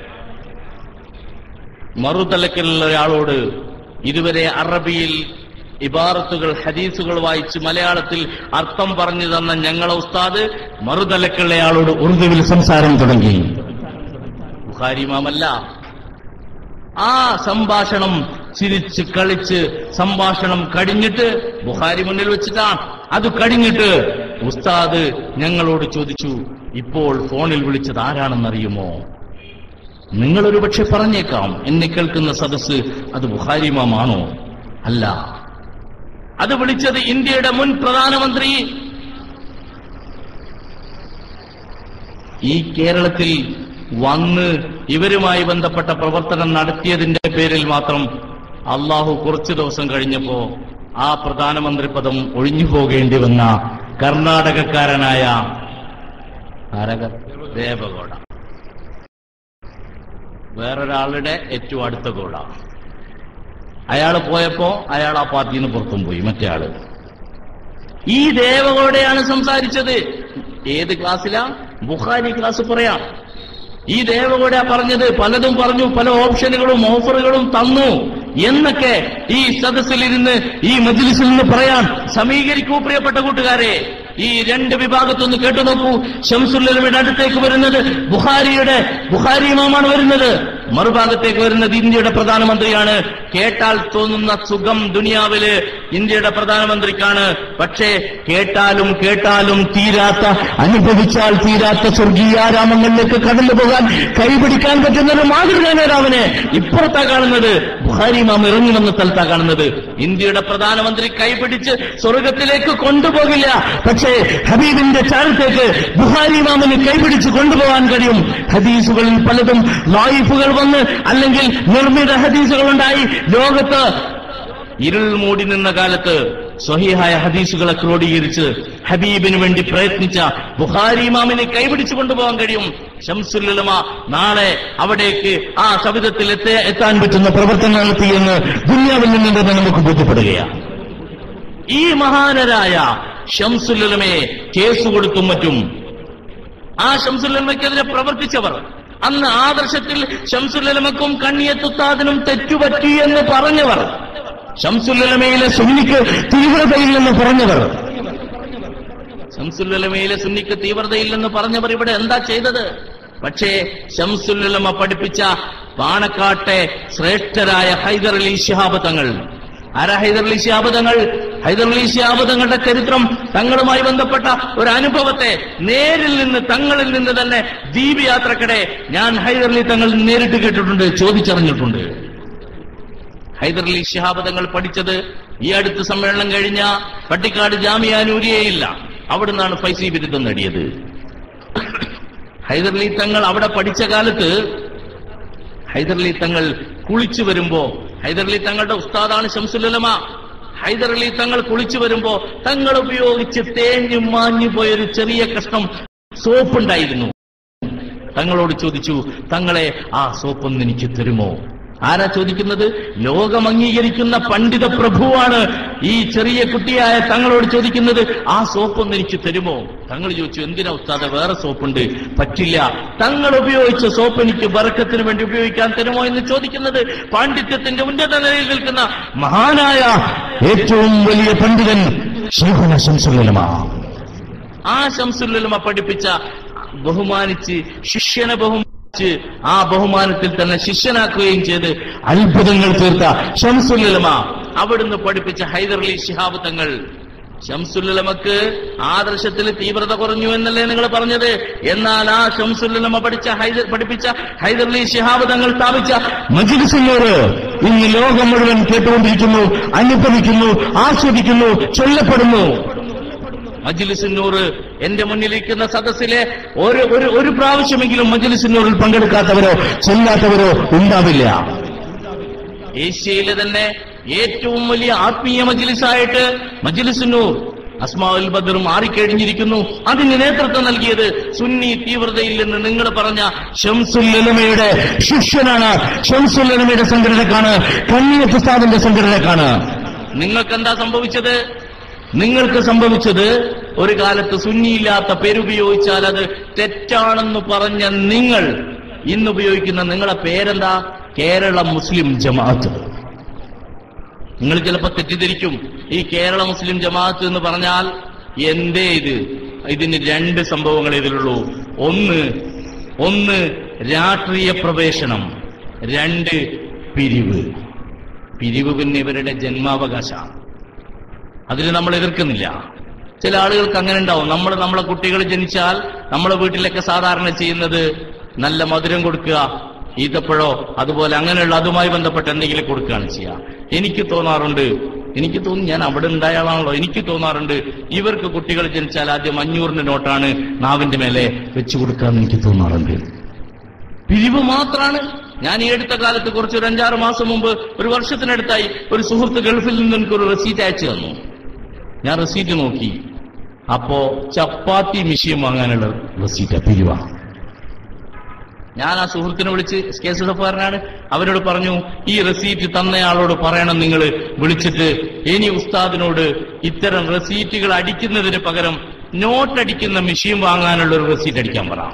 മറുതലക്കിലുള്ള ഒരാളോട് ഇതുവരെ അറബിയിൽ ഇബാറത്തുകൾ ഹദീസുകൾ വായിച്ച് മലയാളത്തിൽ അർത്ഥം പറഞ്ഞു തന്ന ഞങ്ങളെ ഉസ്താദ് മറുതലക്കുള്ളയാളോട് ഉറുദുവിൽ സംസാരം തുടങ്ങി ബുഖാരിമാമല്ല ആ സംഭാഷണം ചിരിച്ച് കളിച്ച് സംഭാഷണം കഴിഞ്ഞിട്ട് ബുഹാരി മുന്നിൽ വെച്ചിട്ടാണ് അത് കഴിഞ്ഞിട്ട് ഉസ്താദ് ഞങ്ങളോട് ചോദിച്ചു ഇപ്പോൾ ഫോണിൽ വിളിച്ചത് ആരാണെന്നറിയുമോ നിങ്ങളൊരു പക്ഷെ പറഞ്ഞേക്കാം എന്നെ കേൾക്കുന്ന സദസ്സ് അത് ബുഹാരിമാമാണോ അല്ല അത് വിളിച്ചത് ഇന്ത്യയുടെ മുൻ പ്രധാനമന്ത്രി ഈ കേരളത്തിൽ വന്ന് ഇവരുമായി ബന്ധപ്പെട്ട പ്രവർത്തനം നടത്തിയതിന്റെ പേരിൽ മാത്രം അള്ളാഹു കുറച്ചു ദിവസം കഴിഞ്ഞപ്പോ ആ പ്രധാനമന്ത്രി പദം ഒഴിഞ്ഞു പോകേണ്ടി വന്ന കർണാടകക്കാരനായ ആരക ദേവഗൌഡ വേറൊരാളുടെ ഏറ്റവും അടുത്ത ഗോഡ അയാൾ പോയപ്പോ അയാൾ ആ പാർട്ടിയിൽ നിന്ന് പുറത്തും പോയി മറ്റേ ആള് ഈ ദേവഗോടെയാണ് സംസാരിച്ചത് ഏത് ക്ലാസ്സിലാ ബുഖാരി ക്ലാസ് പറയാം ഈ ദേവഗോഡ പറഞ്ഞത് പലതും പറഞ്ഞു പല ഓപ്ഷനുകളും ഓഫറുകളും തന്നു എന്നൊക്കെ ഈ സദസ്സിലിരുന്ന് ഈ മജ്ലിസിൽ നിന്ന് പറയാൻ സമീകരിക്കൂ പ്രിയപ്പെട്ട കൂട്ടുകാരെ ഈ രണ്ട് വിഭാഗത്തൊന്ന് കേട്ടു നോക്കൂ ഷംസുല്ലയുടെ അടുത്തേക്ക് വരുന്നത് ബുഹാരിയുടെ ബുഹാരി ഇമാമാണ് വരുന്നത് മറുഭാഗത്തേക്ക് വരുന്നത് ഇന്ത്യയുടെ പ്രധാനമന്ത്രിയാണ് കേട്ടാൽ തോന്നുന്ന സുഖം ദുനിയാവില് ഇന്ത്യയുടെ പ്രധാനമന്ത്രിക്കാണ് പക്ഷേ കേട്ടാലും കേട്ടാലും തീരാത്ത അനുഭവിച്ചാൽ തീരാത്ത സ്വർഗീയാരാമങ്ങളിലേക്ക് കടന്നു പോകാൻ കൈപിടിക്കാൻ പറ്റുന്ന ഒരു മാതൃകാ നേതാവിനെ ഇപ്പുറത്താ കാണുന്നത് ബുഹാരി മാം ഇറങ്ങി വന്ന സ്ഥലത്താ കാണുന്നത് ഇന്ത്യയുടെ പ്രധാനമന്ത്രി കൈപിടിച്ച് സ്വർഗത്തിലേക്ക് കൊണ്ടുപോകില്ല പക്ഷേ ഹബീബിന്റെ ചാരത്തേക്ക് ബുഹാരി മാമിന് കൈപിടിച്ച് കൊണ്ടുപോകാൻ കഴിയും ഹദീസുകളിൽ പലതും ലായിഫുകൾ വന്ന് അല്ലെങ്കിൽ നിർമ്മിത ഹദീസുകൾ ഉണ്ടായി ലോകത്ത് ഇരുൾ മൂടി നിന്ന കാലത്ത് സ്വഹീഹായ ഹദീസുകളെ ക്രോഡീകരിച്ച് ഹബീബിന് വേണ്ടി പ്രയത്നിച്ച ബുഹാരി ഇമാമിനെ കൈപിടിച്ചു കൊണ്ടുപോകാൻ കഴിയും ഷംസുല്ലമ നാളെ അവിടേക്ക് ആ സവിധത്തിൽ എത്ത എത്താൻ പറ്റുന്ന പ്രവർത്തനം നടത്തിയെന്ന് ദുന്യാവിൽ നിന്ന് തന്നെ നമുക്ക് ബോധ്യപ്പെടുകയാണ് ഈ മഹാനരായ ഷംസുല്ലമയെ കേസ് കൊടുത്തും മറ്റും ആ ഷംസുല്ലമയ്ക്കെതിരെ പ്രവർത്തിച്ചവർ അന്ന് ആദർശത്തിൽ ഷംസുല്ലമക്കും കണ്ണിയത്തുത്താദിനും തെറ്റുപറ്റി എന്ന് പറഞ്ഞവർ ഷംസുല്ലമയിലെ സുന്നിക്ക് തീവ്രതയില്ലെന്ന് പറഞ്ഞവർ ഷംസുല്ലമയിലെ സുന്നിക്ക് തീവ്രതയില്ലെന്ന് പറഞ്ഞവർ ഇവിടെ എന്താ ചെയ്തത് പക്ഷേ ഷംസുല്ലമ പഠിപ്പിച്ച പാണക്കാട്ടെ ശ്രേഷ്ഠരായ ഹൈദർ അലി ശിഹാബ് തങ്ങൾ ആരാ ഹൈദർ അലി ശിഹാബ് തങ്ങൾ ഹൈദർ അലി ശിഹാബ് തങ്ങളുടെ ചരിത്രം തങ്ങളുമായി ബന്ധപ്പെട്ട ഒരു അനുഭവത്തെ നേരിൽ നിന്ന് തങ്ങളിൽ നിന്ന് തന്നെ ദ്വീപ് യാത്രക്കിടെ ഞാൻ ഹൈദർ അലി തങ്ങൾ നേരിട്ട് കേട്ടിട്ടുണ്ട് ചോദിച്ചറിഞ്ഞിട്ടുണ്ട് ഹൈദരലി ശിഹാബ് തങ്ങൾ പഠിച്ചത് ഈ അടുത്ത സമ്മേളനം കഴിഞ്ഞ പട്ടിക്കാട് ജാമിയ നൂരിയയില്ല അവിടുന്നാണ് ഫൈസി ബിരുദം നേടിയത് ഹൈദരലി തങ്ങൾ അവിടെ പഠിച്ച കാലത്ത് ഹൈദരലി തങ്ങൾ കുളിച്ചു വരുമ്പോ ഹൈദരലി തങ്ങളുടെ ഉസ്താദാണ് ശംസുലമ ഹൈദരലി തങ്ങൾ കുളിച്ചു വരുമ്പോ തങ്ങൾ ഉപയോഗിച്ച് തേഞ്ഞു മാഞ്ഞു പോയൊരു ചെറിയ കഷ്ണം സോപ്പ് ഉണ്ടായിരുന്നു തങ്ങളോട് ചോദിച്ചു തങ്ങളെ ആ സോപ്പൊന്ന് എനിക്ക് തരുമോ ആരാ ചോദിക്കുന്നത് ലോകം അംഗീകരിക്കുന്ന പണ്ഡിത പ്രഭുവാണ് ഈ ചെറിയ കുട്ടിയായ തങ്ങളോട് ചോദിക്കുന്നത് ആ സോപ്പൊന്ന് എനിക്ക് തരുമോ തങ്ങൾ ചോദിച്ചു എന്തിനാ ഉസ്താദ വേറെ സോപ്പുണ്ട് പറ്റില്ല തങ്ങൾ ഉപയോഗിച്ച സോപ്പ് എനിക്ക് ബറക്കത്തിന് വേണ്ടി ഉപയോഗിക്കാൻ തരുമോ എന്ന് ചോദിക്കുന്നത് പാണ്ഡിത്യത്തിന്റെ ഉന്നത നിലയിൽ നിൽക്കുന്ന മഹാനായ ഏറ്റവും വലിയ പണ്ഡിതൻ ഷെയ്ഖുന ശംസുലമ ആ ശംസുല്ലമ പഠിപ്പിച്ച ബഹുമാനിച്ച് ശിഷ്യനെ ബഹുമാനിച്ച് ആ ബഹുമാനത്തിൽ തന്നെ ശിഷ്യനാക്കുകയും ചെയ്ത് അത്ഭുതങ്ങൾ തീർത്ത ഷംസുല്ലമ അവിടുന്ന് പഠിപ്പിച്ച ഹൈദർലി ശിഹാബ് തങ്ങൾ ഷംസുല്ലമക്ക് ആദർശത്തിൽ തീവ്രത കുറഞ്ഞു എന്നല്ലേ നിങ്ങൾ പറഞ്ഞത് എന്നാൽ ആ ഷംസുല്ലമ പഠിച്ച ഹൈദർ പഠിപ്പിച്ച ഹൈദർലി ശിഹാബ് തങ്ങൾ സ്ഥാപിച്ച മജിലിസിനോട് ഇന്ന് ലോകം മുഴുവൻ കേട്ടുകൊണ്ടിരിക്കുന്നു അനുഭവിക്കുന്നു ആസ്വദിക്കുന്നു ചൊല്ലപ്പെടുന്നു മജ്ലിസിന്നൂർ എന്റെ മുന്നിലിരിക്കുന്ന സദസ്സിലെ ഒരു ഒരു ഒരു പ്രാവശ്യമെങ്കിലും മജിലിസിനോടിൽ പങ്കെടുക്കാത്തവരോ ചെല്ലാത്തവരോ ഉണ്ടാവില്ല ഏഷ്യയിലെ തന്നെ ഏറ്റവും വലിയ ആത്മീയ മജ്ലിസായിട്ട് മജ്ലിസുന്നൂർ അസ്മാഉൽ ബദർ മാറിക്കഴിഞ്ഞിരിക്കുന്നു അതിന് നേതൃത്വം നൽകിയത് സുന്നി തീവ്രതയിൽ നിന്ന് നിങ്ങൾ പറഞ്ഞ ഷംസുല്ലമയുടെ ശിഷ്യനാണ് ഷംസുല്ലമയുടെ സംഘടനക്കാണ് കണ്ണിയത്ത് ഉസ്താദിന്റെ സംഘടനക്കാണ് നിങ്ങൾക്ക് എന്താ സംഭവിച്ചത് നിങ്ങൾക്ക് സംഭവിച്ചത് ഒരു കാലത്ത് സുന്നിയില്ലാത്ത പേരുപയോഗിച്ചാൽ അത് തെറ്റാണെന്ന് പറഞ്ഞ നിങ്ങൾ ഇന്ന് ഉപയോഗിക്കുന്ന നിങ്ങളെ പേരെന്താ കേരള മുസ്ലിം ജമാഅത്ത് നിങ്ങൾ ചിലപ്പോൾ തെറ്റിദ്ധരിക്കും ഈ കേരള മുസ്ലിം ജമാഅത്ത് എന്ന് പറഞ്ഞാൽ എന്തേ ഇത് ഇതിന് രണ്ട് സംഭവങ്ങൾ ഇതിലുള്ളൂ ഒന്ന് ഒന്ന് രാഷ്ട്രീയ പ്രവേശനം രണ്ട് പിരിവ് പിരിവ് പിന്നെ ഇവരുടെ ജന്മാവകാശമാണ് അതിന് നമ്മൾ എതിർക്കുന്നില്ല ചില ആളുകൾക്ക് അങ്ങനെ ഉണ്ടാവും നമ്മൾ നമ്മളെ കുട്ടികൾ ജനിച്ചാൽ നമ്മളെ വീട്ടിലൊക്കെ സാധാരണ ചെയ്യുന്നത് നല്ല മധുരം കൊടുക്കുക ഈത്തപ്പഴോ അതുപോലെ അങ്ങനെയുള്ള അതുമായി ബന്ധപ്പെട്ട എന്തെങ്കിലും കൊടുക്കുകയാണ് ചെയ്യുക എനിക്ക് തോന്നാറുണ്ട് എനിക്ക് തോന്നി ഞാൻ അവിടെ ഉണ്ടായ ആളാണല്ലോ എനിക്ക് തോന്നാറുണ്ട് ഇവർക്ക് കുട്ടികൾ ജനിച്ചാൽ ആദ്യം അഞ്ഞൂറിന്റെ നോട്ടാണ് നാവിന്റെ മേലെ വെച്ചു കൊടുക്കാന്ന് എനിക്ക് തോന്നാറുണ്ട് പിരിവ് മാത്രാണ് ഞാൻ ഈ അടുത്ത കാലത്ത് കുറച്ച് ഒരു അഞ്ചാറ് മാസം മുമ്പ് ഒരു വർഷത്തിനടുത്തായി ഒരു സുഹൃത്ത് ഗൾഫിൽ നിന്ന് എനിക്കൊരു റെസീറ്റ് അയച്ചു തന്നു ഞാൻ റെസീറ്റ് നോക്കി അപ്പോ ചപ്പാത്തി മിഷ്യം വാങ്ങാനുള്ള റെസീറ്റ് പിരിവാ ഞാൻ ആ സുഹൃത്തിനെ വിളിച്ച് എസ് കെ എസ് എഫുകാരനാണ് അവരോട് പറഞ്ഞു ഈ റെസീറ്റ് തന്നയാളോട് പറയണം നിങ്ങൾ വിളിച്ചിട്ട് ഇനി ഉസ്താദിനോട് ഇത്തരം റെസീറ്റുകൾ അടിക്കുന്നതിന് പകരം നോട്ട് അടിക്കുന്ന മെഷീൻ വാങ്ങാനുള്ള ഒരു റെസീറ്റ് അടിക്കാൻ പറ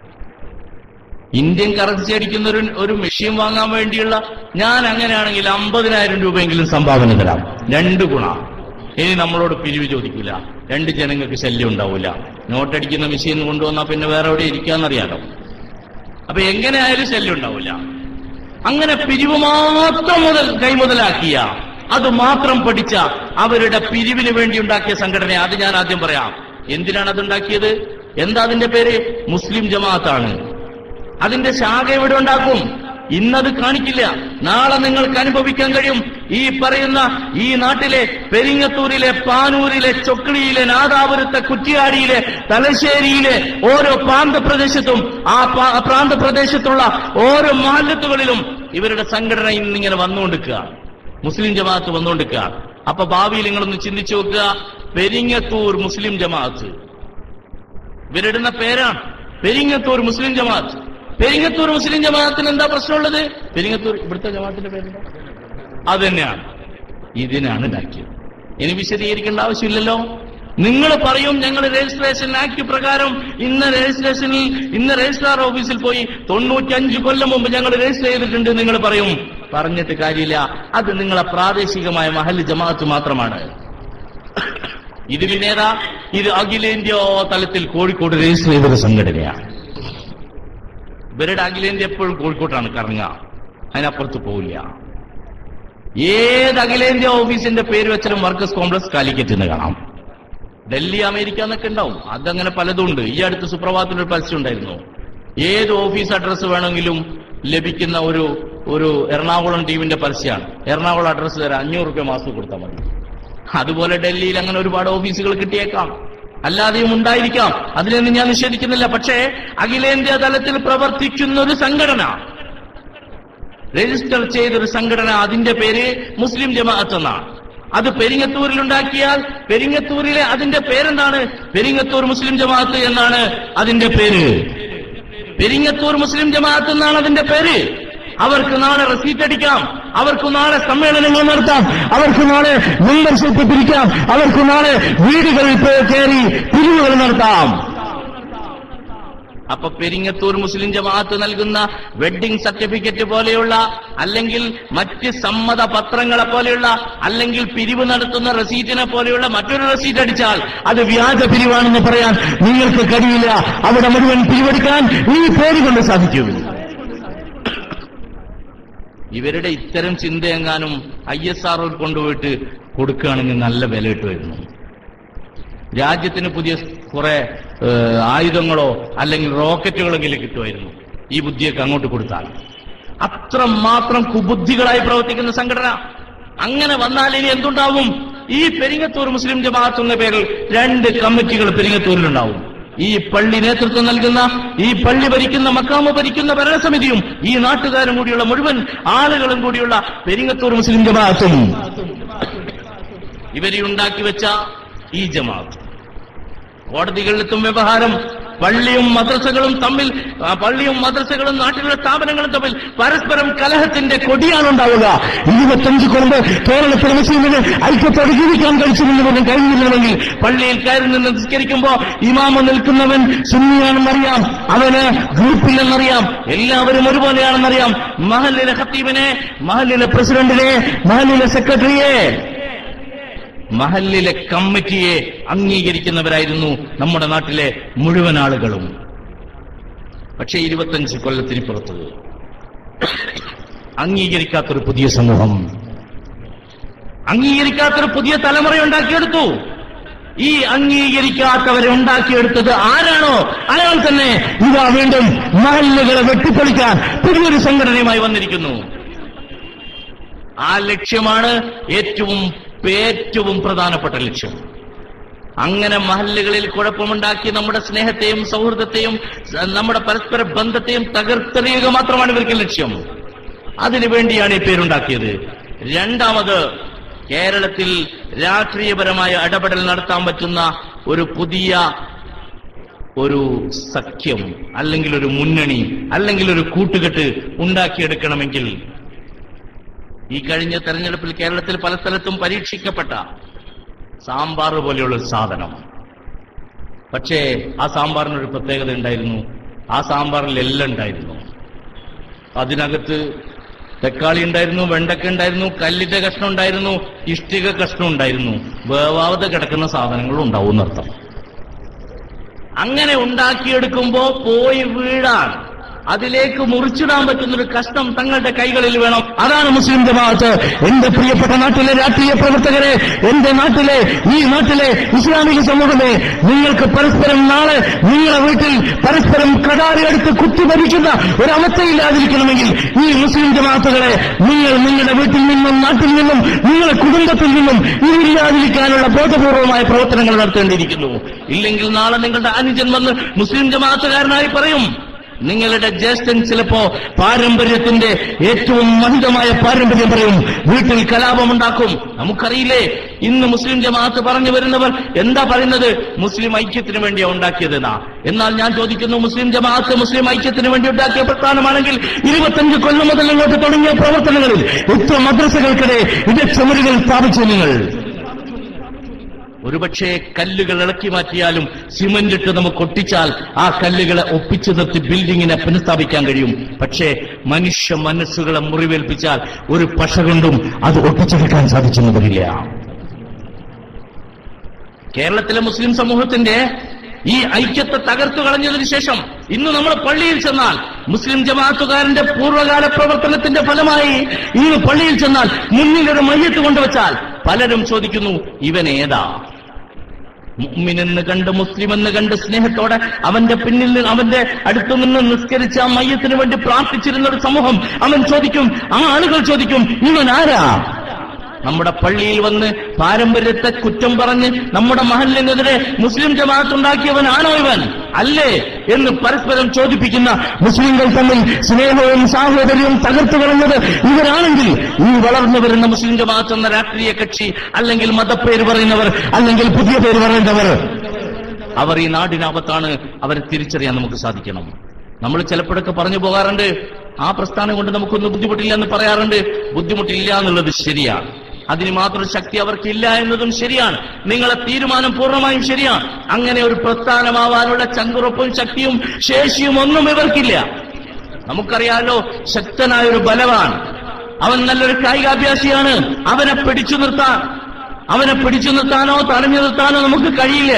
ഇന്ത്യൻ കറൻസി അടിക്കുന്ന ഒരു ഒരു മെഷീൻ വാങ്ങാൻ വേണ്ടിയുള്ള ഞാൻ അങ്ങനെയാണെങ്കിൽ അമ്പതിനായിരം രൂപയെങ്കിലും സംഭാവന തരാം രണ്ട് ഗുണ ഇനി നമ്മളോട് പിരിവ് ചോദിക്കില്ല രണ്ട് ജനങ്ങൾക്ക് ശല്യം ഉണ്ടാവില്ല നോട്ടടിക്കുന്ന മെഷീൻ കൊണ്ടുവന്നാൽ പിന്നെ വേറെ എവിടെ ഇരിക്കാന്നറിയാലോ അപ്പൊ എങ്ങനെ ആയാലും ശല്യം ഉണ്ടാവില്ല അങ്ങനെ പിരിവ് മാത്രം മുതൽ കൈമുതലാക്കിയ അത് മാത്രം പഠിച്ച അവരുടെ പിരിവിന് വേണ്ടി ഉണ്ടാക്കിയ സംഘടന അത് ഞാൻ ആദ്യം പറയാം എന്തിനാണ് അത് ഉണ്ടാക്കിയത് എന്താ അതിന്റെ പേര് മുസ്ലിം ജമാഅത്താണ് അതിന്റെ ശാഖ എവിടെ ഉണ്ടാക്കും ഇന്നത് കാണിക്കില്ല നാളെ നിങ്ങൾക്ക് അനുഭവിക്കാൻ കഴിയും ഈ പറയുന്ന ഈ നാട്ടിലെ പെരിങ്ങത്തൂരിലെ പാനൂരിലെ ചൊക്ലിയിലെ നാദാപുരത്തെ കുറ്റിയാടിയിലെ തലശ്ശേരിയിലെ ഓരോ പ്രാന്തപ്രദേശത്തും ആ പാ- പ്രാന്തപ്രദേശത്തുള്ള ഓരോ മാലത്തുകളിലും ഇവരുടെ സംഘടന ഇന്നിങ്ങനെ വന്നുകൊണ്ടിരിക്കുക മുസ്ലിം ജമാഅത്ത് വന്നുകൊണ്ടിരിക്കുക അപ്പൊ ഭാവിയിൽ നിങ്ങളൊന്ന് ചിന്തിച്ചു നോക്കുക പെരിങ്ങത്തൂർ മുസ്ലിം ജമാഅത്ത് ഇവരിടുന്ന പേരാണ് പെരിങ്ങത്തൂർ മുസ്ലിം ജമാഅത്ത് പെരിങ്ങത്തൂർ മുസ്ലിം ജമാഅത്തിന് എന്താ പ്രശ്നമുള്ളത് പെരിങ്ങത്തൂർ ഇവിടുത്തെ ജമാഅത്തിന്റെ പേരെന്താ അത് തന്നെയാണ് ഇതിനാണ് ഉണ്ടാക്കിയത് ഇനി വിശദീകരിക്കേണ്ട ആവശ്യമില്ലല്ലോ നിങ്ങൾ പറയും ഞങ്ങൾ രജിസ്ട്രേഷൻ ആക്ട് പ്രകാരം ഇന്ന് രജിസ്ട്രേഷനിൽ ഇന്ന് രജിസ്ട്രാർ ഓഫീസിൽ പോയി തൊണ്ണൂറ്റഞ്ച് കൊല്ലം മുമ്പ് ഞങ്ങൾ രജിസ്റ്റർ ചെയ്തിട്ടുണ്ട് നിങ്ങൾ പറയും പറഞ്ഞിട്ട് കാര്യമില്ല അത് നിങ്ങളെ പ്രാദേശികമായ മഹല് ജമാഅത്ത് മാത്രമാണ് ഇത് പിന്നേതാ ഇത് അഖിലേന്ത്യാ തലത്തിൽ കോഴിക്കോട് രജിസ്റ്റർ ചെയ്തൊരു സംഘടനയാണ് ഇവരുടെ അഖിലേന്ത്യ എപ്പോഴും കോഴിക്കോട്ടാണ് കറങ്ങുക അതിനപ്പുറത്ത് പോവില്ല ഏത് അഖിലേന്ത്യാ ഓഫീസിന്റെ പേര് വെച്ചാലും വർക്കേഴ്സ് കോംപ്ലക്സ് കാലിക്കറ്റ് എന്ന് കാണാം ഡൽഹി അമേരിക്ക എന്നൊക്കെ ഉണ്ടാവും അതങ്ങനെ പലതും ഉണ്ട് ഈ അടുത്ത് സുപ്രഭാതത്തിലൊരു പരസ്യം ഉണ്ടായിരുന്നു ഏത് ഓഫീസ് അഡ്രസ്സ് വേണമെങ്കിലും ലഭിക്കുന്ന ഒരു ഒരു എറണാകുളം ടീമിന്റെ പരസ്യമാണ് എറണാകുളം അഡ്രസ്സ് തരാം അഞ്ഞൂറ് രൂപ മാസം കൊടുത്താൽ മതി അതുപോലെ ഡൽഹിയിൽ അങ്ങനെ ഒരുപാട് ഓഫീസുകൾ കിട്ടിയേക്കാം അല്ലാതെയും ഉണ്ടായിരിക്കാം അതിനൊന്നും ഞാൻ നിഷേധിക്കുന്നില്ല പക്ഷേ അഖിലേന്ത്യാ തലത്തിൽ പ്രവർത്തിക്കുന്ന ഒരു സംഘടന രജിസ്റ്റർ ചെയ്തൊരു സംഘടന അതിന്റെ പേര് മുസ്ലിം ജമാഅത്ത് എന്നാണ് അത് പെരിങ്ങത്തൂരിൽ ഉണ്ടാക്കിയാൽ പെരിങ്ങത്തൂരിലെ അതിന്റെ പേരെന്താണ് പെരിങ്ങത്തൂർ മുസ്ലിം ജമാഅത്ത് എന്നാണ് അതിന്റെ പേര് പെരിങ്ങത്തൂർ മുസ്ലിം ജമാഅത്ത് എന്നാണ് അതിന്റെ പേര് അവർക്ക് നാളെ റെസീറ്റ് അടിക്കാം അവർക്ക് നാളെ സമ്മേളനങ്ങൾ നടത്താം അവർക്ക് നാളെ മെമ്പർഷിപ്പ് പിരിക്കാം അവർക്ക് നാളെ വീടുകളിൽ പോയി കയറി പിരിവുകൾ നടത്താം അപ്പൊ പെരിങ്ങത്തൂർ മുസ്ലിം ജമാഅത്ത് നൽകുന്ന വെഡ്ഡിംഗ് സർട്ടിഫിക്കറ്റ് പോലെയുള്ള അല്ലെങ്കിൽ മറ്റ് സമ്മത പത്രങ്ങളെ പോലെയുള്ള അല്ലെങ്കിൽ പിരിവ് നടത്തുന്ന റസീറ്റിനെ പോലെയുള്ള മറ്റൊരു റസീറ്റ് അടിച്ചാൽ അത് വ്യാജ പിരിവാണെന്ന് പറയാൻ നിങ്ങൾക്ക് കഴിയില്ല അവിടെ മുഴുവൻ പിരിവെടുക്കാൻ ഈ പേര് കൊണ്ട് സാധിക്കും ഇവരുടെ ഇത്തരം ചിന്തയെങ്ങാനും ഐ എസ് ആർ കൊണ്ടുപോയിട്ട് കൊടുക്കുകയാണെങ്കിൽ നല്ല വില കിട്ടുമായിരുന്നു രാജ്യത്തിന് പുതിയ കുറെ ഏഹ്, ആയുധങ്ങളോ അല്ലെങ്കിൽ റോക്കറ്റുകളെങ്കിലും കിട്ടുമായിരുന്നു ഈ ബുദ്ധിയൊക്കെ അങ്ങോട്ട് കൊടുത്താൽ അത്രമാത്രം കുബുദ്ധികളായി പ്രവർത്തിക്കുന്ന സംഘടന അങ്ങനെ വന്നാൽ ഇനി എന്തുണ്ടാവും ഈ പെരിങ്ങത്തൂർ മുസ്ലിം ജമാഅത്ത് എന്ന പേരിൽ രണ്ട് കമ്മിറ്റികൾ പെരിങ്ങത്തൂരിലുണ്ടാവും ഈ പള്ളി നേതൃത്വം നൽകുന്ന ഈ പള്ളി ഭരിക്കുന്ന മക്കാമ് ഭരിക്കുന്ന ഭരണസമിതിയും ഈ നാട്ടുകാരും കൂടിയുള്ള മുഴുവൻ ആളുകളും കൂടിയുള്ള പെരിങ്ങത്തൂർ മുസ്ലിം ജമാഅത്തും ഇവരെ ഉണ്ടാക്കി വെച്ച ഈ ജമാഅത്ത് കോടതികളിലെത്തും വ്യവഹാരം പള്ളിയും മദ്രസകളും തമ്മിൽ ആ, പള്ളിയും മദ്രസകളും നാട്ടിലുള്ള സ്ഥാപനങ്ങളും തമ്മിൽ പരസ്പരം കലഹത്തിന്റെ കൊടിയാണ് ഉണ്ടാവുക ഇരുപത്തഞ്ച് കൊണ്ട് കേരളത്തിലെ മുസ്ലിമിന് ഐക്യത്തോടെ ജീവിക്കാൻ കഴിച്ചിരുന്നവരും കഴിഞ്ഞിരുന്നുവെങ്കിൽ പള്ളിയിൽ കയറി നിന്ന് നിസ്കരിക്കുമ്പോ ഇമാമ നിൽക്കുന്നവൻ സുന്നിയാണെന്നറിയാം അവന് ഗ്രൂപ്പില്ലെന്നറിയാം എല്ലാവരും ഒരുപോലെയാണെന്നറിയാം മഹല്ലിലെ ഖത്തീബിനെ മഹലിലെ പ്രസിഡന്റിനെ മഹലിലെ സെക്രട്ടറിയെ മഹല്ലിലെ കമ്മിറ്റിയെ അംഗീകരിക്കുന്നവരായിരുന്നു നമ്മുടെ നാട്ടിലെ മുഴുവൻ ആളുകളും പക്ഷേ ഇരുപത്തഞ്ച് കൊല്ലത്തിന് പുറത്ത് അംഗീകരിക്കാത്തൊരു പുതിയ സമൂഹം അംഗീകരിക്കാത്തൊരു പുതിയ തലമുറ ഉണ്ടാക്കിയെടുത്തു ഈ അംഗീകരിക്കാത്തവരെ ഉണ്ടാക്കിയെടുത്തത് ആരാണോ അയാൾ തന്നെ ഇതാ വീണ്ടും മഹല്ലുകളെ വെട്ടിപ്പൊളിക്കാൻ പുതിയൊരു സംഘടനയുമായി വന്നിരിക്കുന്നു ആ ലക്ഷ്യമാണ് ഏറ്റവും ഏറ്റവും പ്രധാനപ്പെട്ട ലക്ഷ്യം അങ്ങനെ മഹല്ലുകളിൽ കുഴപ്പമുണ്ടാക്കി നമ്മുടെ സ്നേഹത്തെയും സൗഹൃദത്തെയും സ- നമ്മുടെ പരസ്പര ബന്ധത്തെയും തകർത്തെറിയുക മാത്രമാണ് ഇവർക്ക് ലക്ഷ്യം അതിനുവേണ്ടിയാണ് ഈ പേരുണ്ടാക്കിയത് രണ്ടാമത് കേരളത്തിൽ രാഷ്ട്രീയപരമായ ഇടപെടൽ നടത്താൻ പറ്റുന്ന ഒരു പുതിയ ഒരു സഖ്യം അല്ലെങ്കിൽ ഒരു മുന്നണി അല്ലെങ്കിൽ ഒരു കൂട്ടുകെട്ട് ഉണ്ടാക്കിയെടുക്കണമെങ്കിൽ ഈ കഴിഞ്ഞ തെരഞ്ഞെടുപ്പിൽ കേരളത്തിൽ പല സ്ഥലത്തും പരീക്ഷിക്കപ്പെട്ട സാമ്പാർ പോലെയുള്ള ഒരു സാധനം പക്ഷേ ആ സാമ്പാറിനൊരു പ്രത്യേകത ഉണ്ടായിരുന്നു ആ സാമ്പാറിൽ എല്ലാം ഉണ്ടായിരുന്നു അതിനകത്ത് തക്കാളി ഉണ്ടായിരുന്നു വെണ്ടക്ക ഉണ്ടായിരുന്നു കല്ലിന്റെ കഷ്ണം ഉണ്ടായിരുന്നു ഇഷ്ടിക കഷ്ണം ഉണ്ടായിരുന്നു വേവാതെ കിടക്കുന്ന സാധനങ്ങളും ഉണ്ടാവും എന്നർത്ഥം അങ്ങനെ ഉണ്ടാക്കിയെടുക്കുമ്പോ പോയി വീഴാൻ അതിലേക്ക് മുറിച്ചിടാൻ പറ്റുന്ന ഒരു കഷ്ണം തങ്ങളുടെ കൈകളിൽ വേണം അതാണ് മുസ്ലിം ജമാഅത്ത് എന്റെ പ്രിയപ്പെട്ട നാട്ടിലെ രാഷ്ട്രീയ പ്രവർത്തകരെ എന്റെ നാട്ടിലെ ഈ നാട്ടിലെ ഇസ്ലാമിക സമൂഹമേ നിങ്ങൾക്ക് പരസ്പരം നാളെ നിങ്ങളെ വീട്ടിൽ പരസ്പരം കടാറിയെടുത്ത് കുത്തിഭരിക്കുന്ന ഒരു അവസ്ഥയില്ലാതിരിക്കണമെങ്കിൽ ഈ മുസ്ലിം ജമാഅത്തുകളെ നിങ്ങൾ നിങ്ങളുടെ വീട്ടിൽ നിന്നും നാട്ടിൽ നിന്നും നിങ്ങളുടെ കുടുംബത്തിൽ നിന്നും ഇതില്ലാതിരിക്കാനുള്ള ബോധപൂർവമായ പ്രവർത്തനങ്ങൾ നടത്തേണ്ടിയിരിക്കുന്നു ഇല്ലെങ്കിൽ നാളെ നിങ്ങളുടെ അനുജൻ വന്ന് മുസ്ലിം ജമാഅത്തുകാരനായി പറയും നിങ്ങളുടെ ജ്യേഷ്ഠൻ ചിലപ്പോ പാരമ്പര്യത്തിന്റെ ഏറ്റവും മഹിതമായ പാരമ്പര്യം പറയും വീട്ടിൽ കലാപമുണ്ടാക്കും നമുക്കറിയില്ലേ ഇന്ന് മുസ്ലിം ജമാഅത്ത് പറഞ്ഞു വരുന്നവർ എന്താ പറയുന്നത് മുസ്ലിം ഐക്യത്തിന് വേണ്ടിയാ ഉണ്ടാക്കിയതെന്നാ എന്നാൽ ഞാൻ ചോദിക്കുന്നു മുസ്ലിം ജമാഅത്ത് മുസ്ലിം ഐക്യത്തിന് വേണ്ടി ഉണ്ടാക്കിയ പ്രസ്ഥാനമാണെങ്കിൽ ഇരുപത്തഞ്ച് കൊല്ലം മുതൽ ഇങ്ങോട്ട് തുടങ്ങിയ പ്രവർത്തനങ്ങളിൽ എത്ര മദ്രസകൾക്കിടെ ഇടച്ചമരുകൾ സ്ഥാപിച്ചു നിങ്ങൾ ഒരുപക്ഷെ കല്ലുകൾ ഇളക്കി മാറ്റിയാലും സിമന്റ് ഇട്ട് നമുക്ക് ഒട്ടിച്ചാൽ ആ കല്ലുകളെ ഒപ്പിച്ചു നിർത്തി ബിൽഡിങ്ങിനെ പുനഃസ്ഥാപിക്കാൻ കഴിയും പക്ഷേ മനുഷ്യ മനസ്സുകളെ മുറിവേൽപ്പിച്ചാൽ ഒരു പശ കൊണ്ടും അത് ഒട്ടിച്ചെടുക്കാൻ സാധിച്ചെന്ന് വരില്ല കേരളത്തിലെ മുസ്ലിം സമൂഹത്തിന്റെ ഈ ഐക്യത്തെ തകർത്തു കളഞ്ഞതിനു ശേഷം ഇന്ന് നമ്മൾ പള്ളിയിൽ ചെന്നാൽ മുസ്ലിം ജമാഅത്തുകാരന്റെ പൂർവ്വകാല പ്രവർത്തനത്തിന്റെ ഫലമായി ഇന്ന് പള്ളിയിൽ ചെന്നാൽ മുന്നിൽ ഒരു മയ്യത്ത് കൊണ്ടുവച്ചാൽ പലരും ചോദിക്കുന്നു ഇവൻ ഏതാ മുഅ്മിനെന്ന് കണ്ട് മുസ്ലിം എന്ന് കണ്ട് സ്നേഹത്തോടെ അവന്റെ പിന്നിൽ നിന്ന് അവന്റെ അടുത്തു നിന്ന് നിസ്കരിച്ച ആ മയ്യത്തിന് വേണ്ടി പ്രാർത്ഥിച്ചിരുന്ന ഒരു സമൂഹം അവൻ ചോദിക്കും ആ ആളുകൾ ചോദിക്കും ഇവൻ ആരാ നമ്മുടെ പള്ളിയിൽ വന്ന് പാരമ്പര്യത്തെ കുറ്റം പറഞ്ഞ് നമ്മുടെ മഹലിനെതിരെ മുസ്ലിം ജമാഅത്ത് ഉണ്ടാക്കിയവൻ ആണോ ഇവൻ അല്ലേ എന്ന് പരസ്പരം ചോദിപ്പിക്കുന്ന മുസ്ലിങ്ങൾ തമ്മിൽ സ്നേഹവും സാഹോദര്യവും തകർത്തു കളഞ്ഞത് ഇവരാണെങ്കിൽ ഈ വളർന്നു വരുന്ന മുസ്ലിം ജമാഅത്ത് എന്ന രാഷ്ട്രീയ കക്ഷി അല്ലെങ്കിൽ മതപ്പേര് പറയുന്നവർ അല്ലെങ്കിൽ പുതിയ പേര് പറയേണ്ടവർ അവർ ഈ നാടിനാപത്താണ് അവരെ തിരിച്ചറിയാൻ നമുക്ക് സാധിക്കണം നമ്മൾ ചിലപ്പോഴൊക്കെ പറഞ്ഞു പോകാറുണ്ട് ആ പ്രസ്ഥാനം കൊണ്ട് നമുക്കൊന്നും ബുദ്ധിമുട്ടില്ല എന്ന് പറയാറുണ്ട് ബുദ്ധിമുട്ടില്ല എന്നുള്ളത് ശരിയാണ് അതിന് മാത്രം ശക്തി അവർക്കില്ല എന്നതും ശരിയാണ് നിങ്ങളെ തീരുമാനം പൂർണ്ണമായും ശരിയാണ് അങ്ങനെ ഒരു പ്രസ്ഥാനമാവാനുള്ള ചങ്കുറപ്പും ശക്തിയും ശേഷിയും ഒന്നും ഇവർക്കില്ല നമുക്കറിയാലോ ശക്തനായ ഒരു ബലവാൻ അവൻ നല്ലൊരു കായികാഭ്യാസിയാണ് അവനെ പിടിച്ചു നിർത്താൻ അവനെ പിടിച്ചു നിർത്താനോ തടഞ്ഞു നിർത്താനോ നമുക്ക് കഴിയില്ല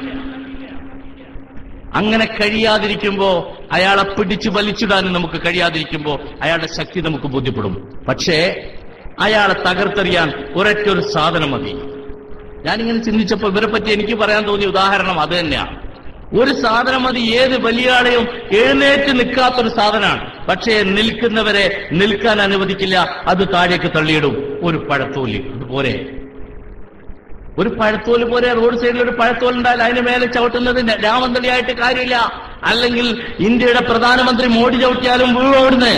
അങ്ങനെ കഴിയാതിരിക്കുമ്പോ അയാളെ പിടിച്ചു വലിച്ചിടാനും നമുക്ക് കഴിയാതിരിക്കുമ്പോ അയാളുടെ ശക്തി നമുക്ക് ബോധ്യപ്പെടും പക്ഷേ അയാളെ തകർത്തെറിയാൻ ഒരൊറ്റ ഒരു സാധനം മതി ഞാനിങ്ങനെ ചിന്തിച്ചപ്പോൾ ഇവരെ പറ്റി എനിക്ക് പറയാൻ തോന്നിയ ഉദാഹരണം അത് തന്നെയാണ് ഒരു സാധനം മതി ഏത് വലിയ ആളെയും എഴുന്നേറ്റ് നിൽക്കാത്തൊരു സാധനമാണ് പക്ഷേ നിൽക്കുന്നവരെ നിൽക്കാൻ അനുവദിക്കില്ല അത് താഴേക്ക് തള്ളിയിടും ഒരു പഴത്തോലി അതുപോലെ ഒരു പഴത്തോല് പോലെ റോഡ് സൈഡിൽ ഒരു പഴത്തോൽ ഉണ്ടായാൽ അതിന് മേലെ ചവിട്ടുന്നത് രാമന്തളിയായിട്ട് കാര്യമില്ല അല്ലെങ്കിൽ ഇന്ത്യയുടെ പ്രധാനമന്ത്രി മോഡി ചവിട്ടിയാലും വീഴും അവിടുന്ന്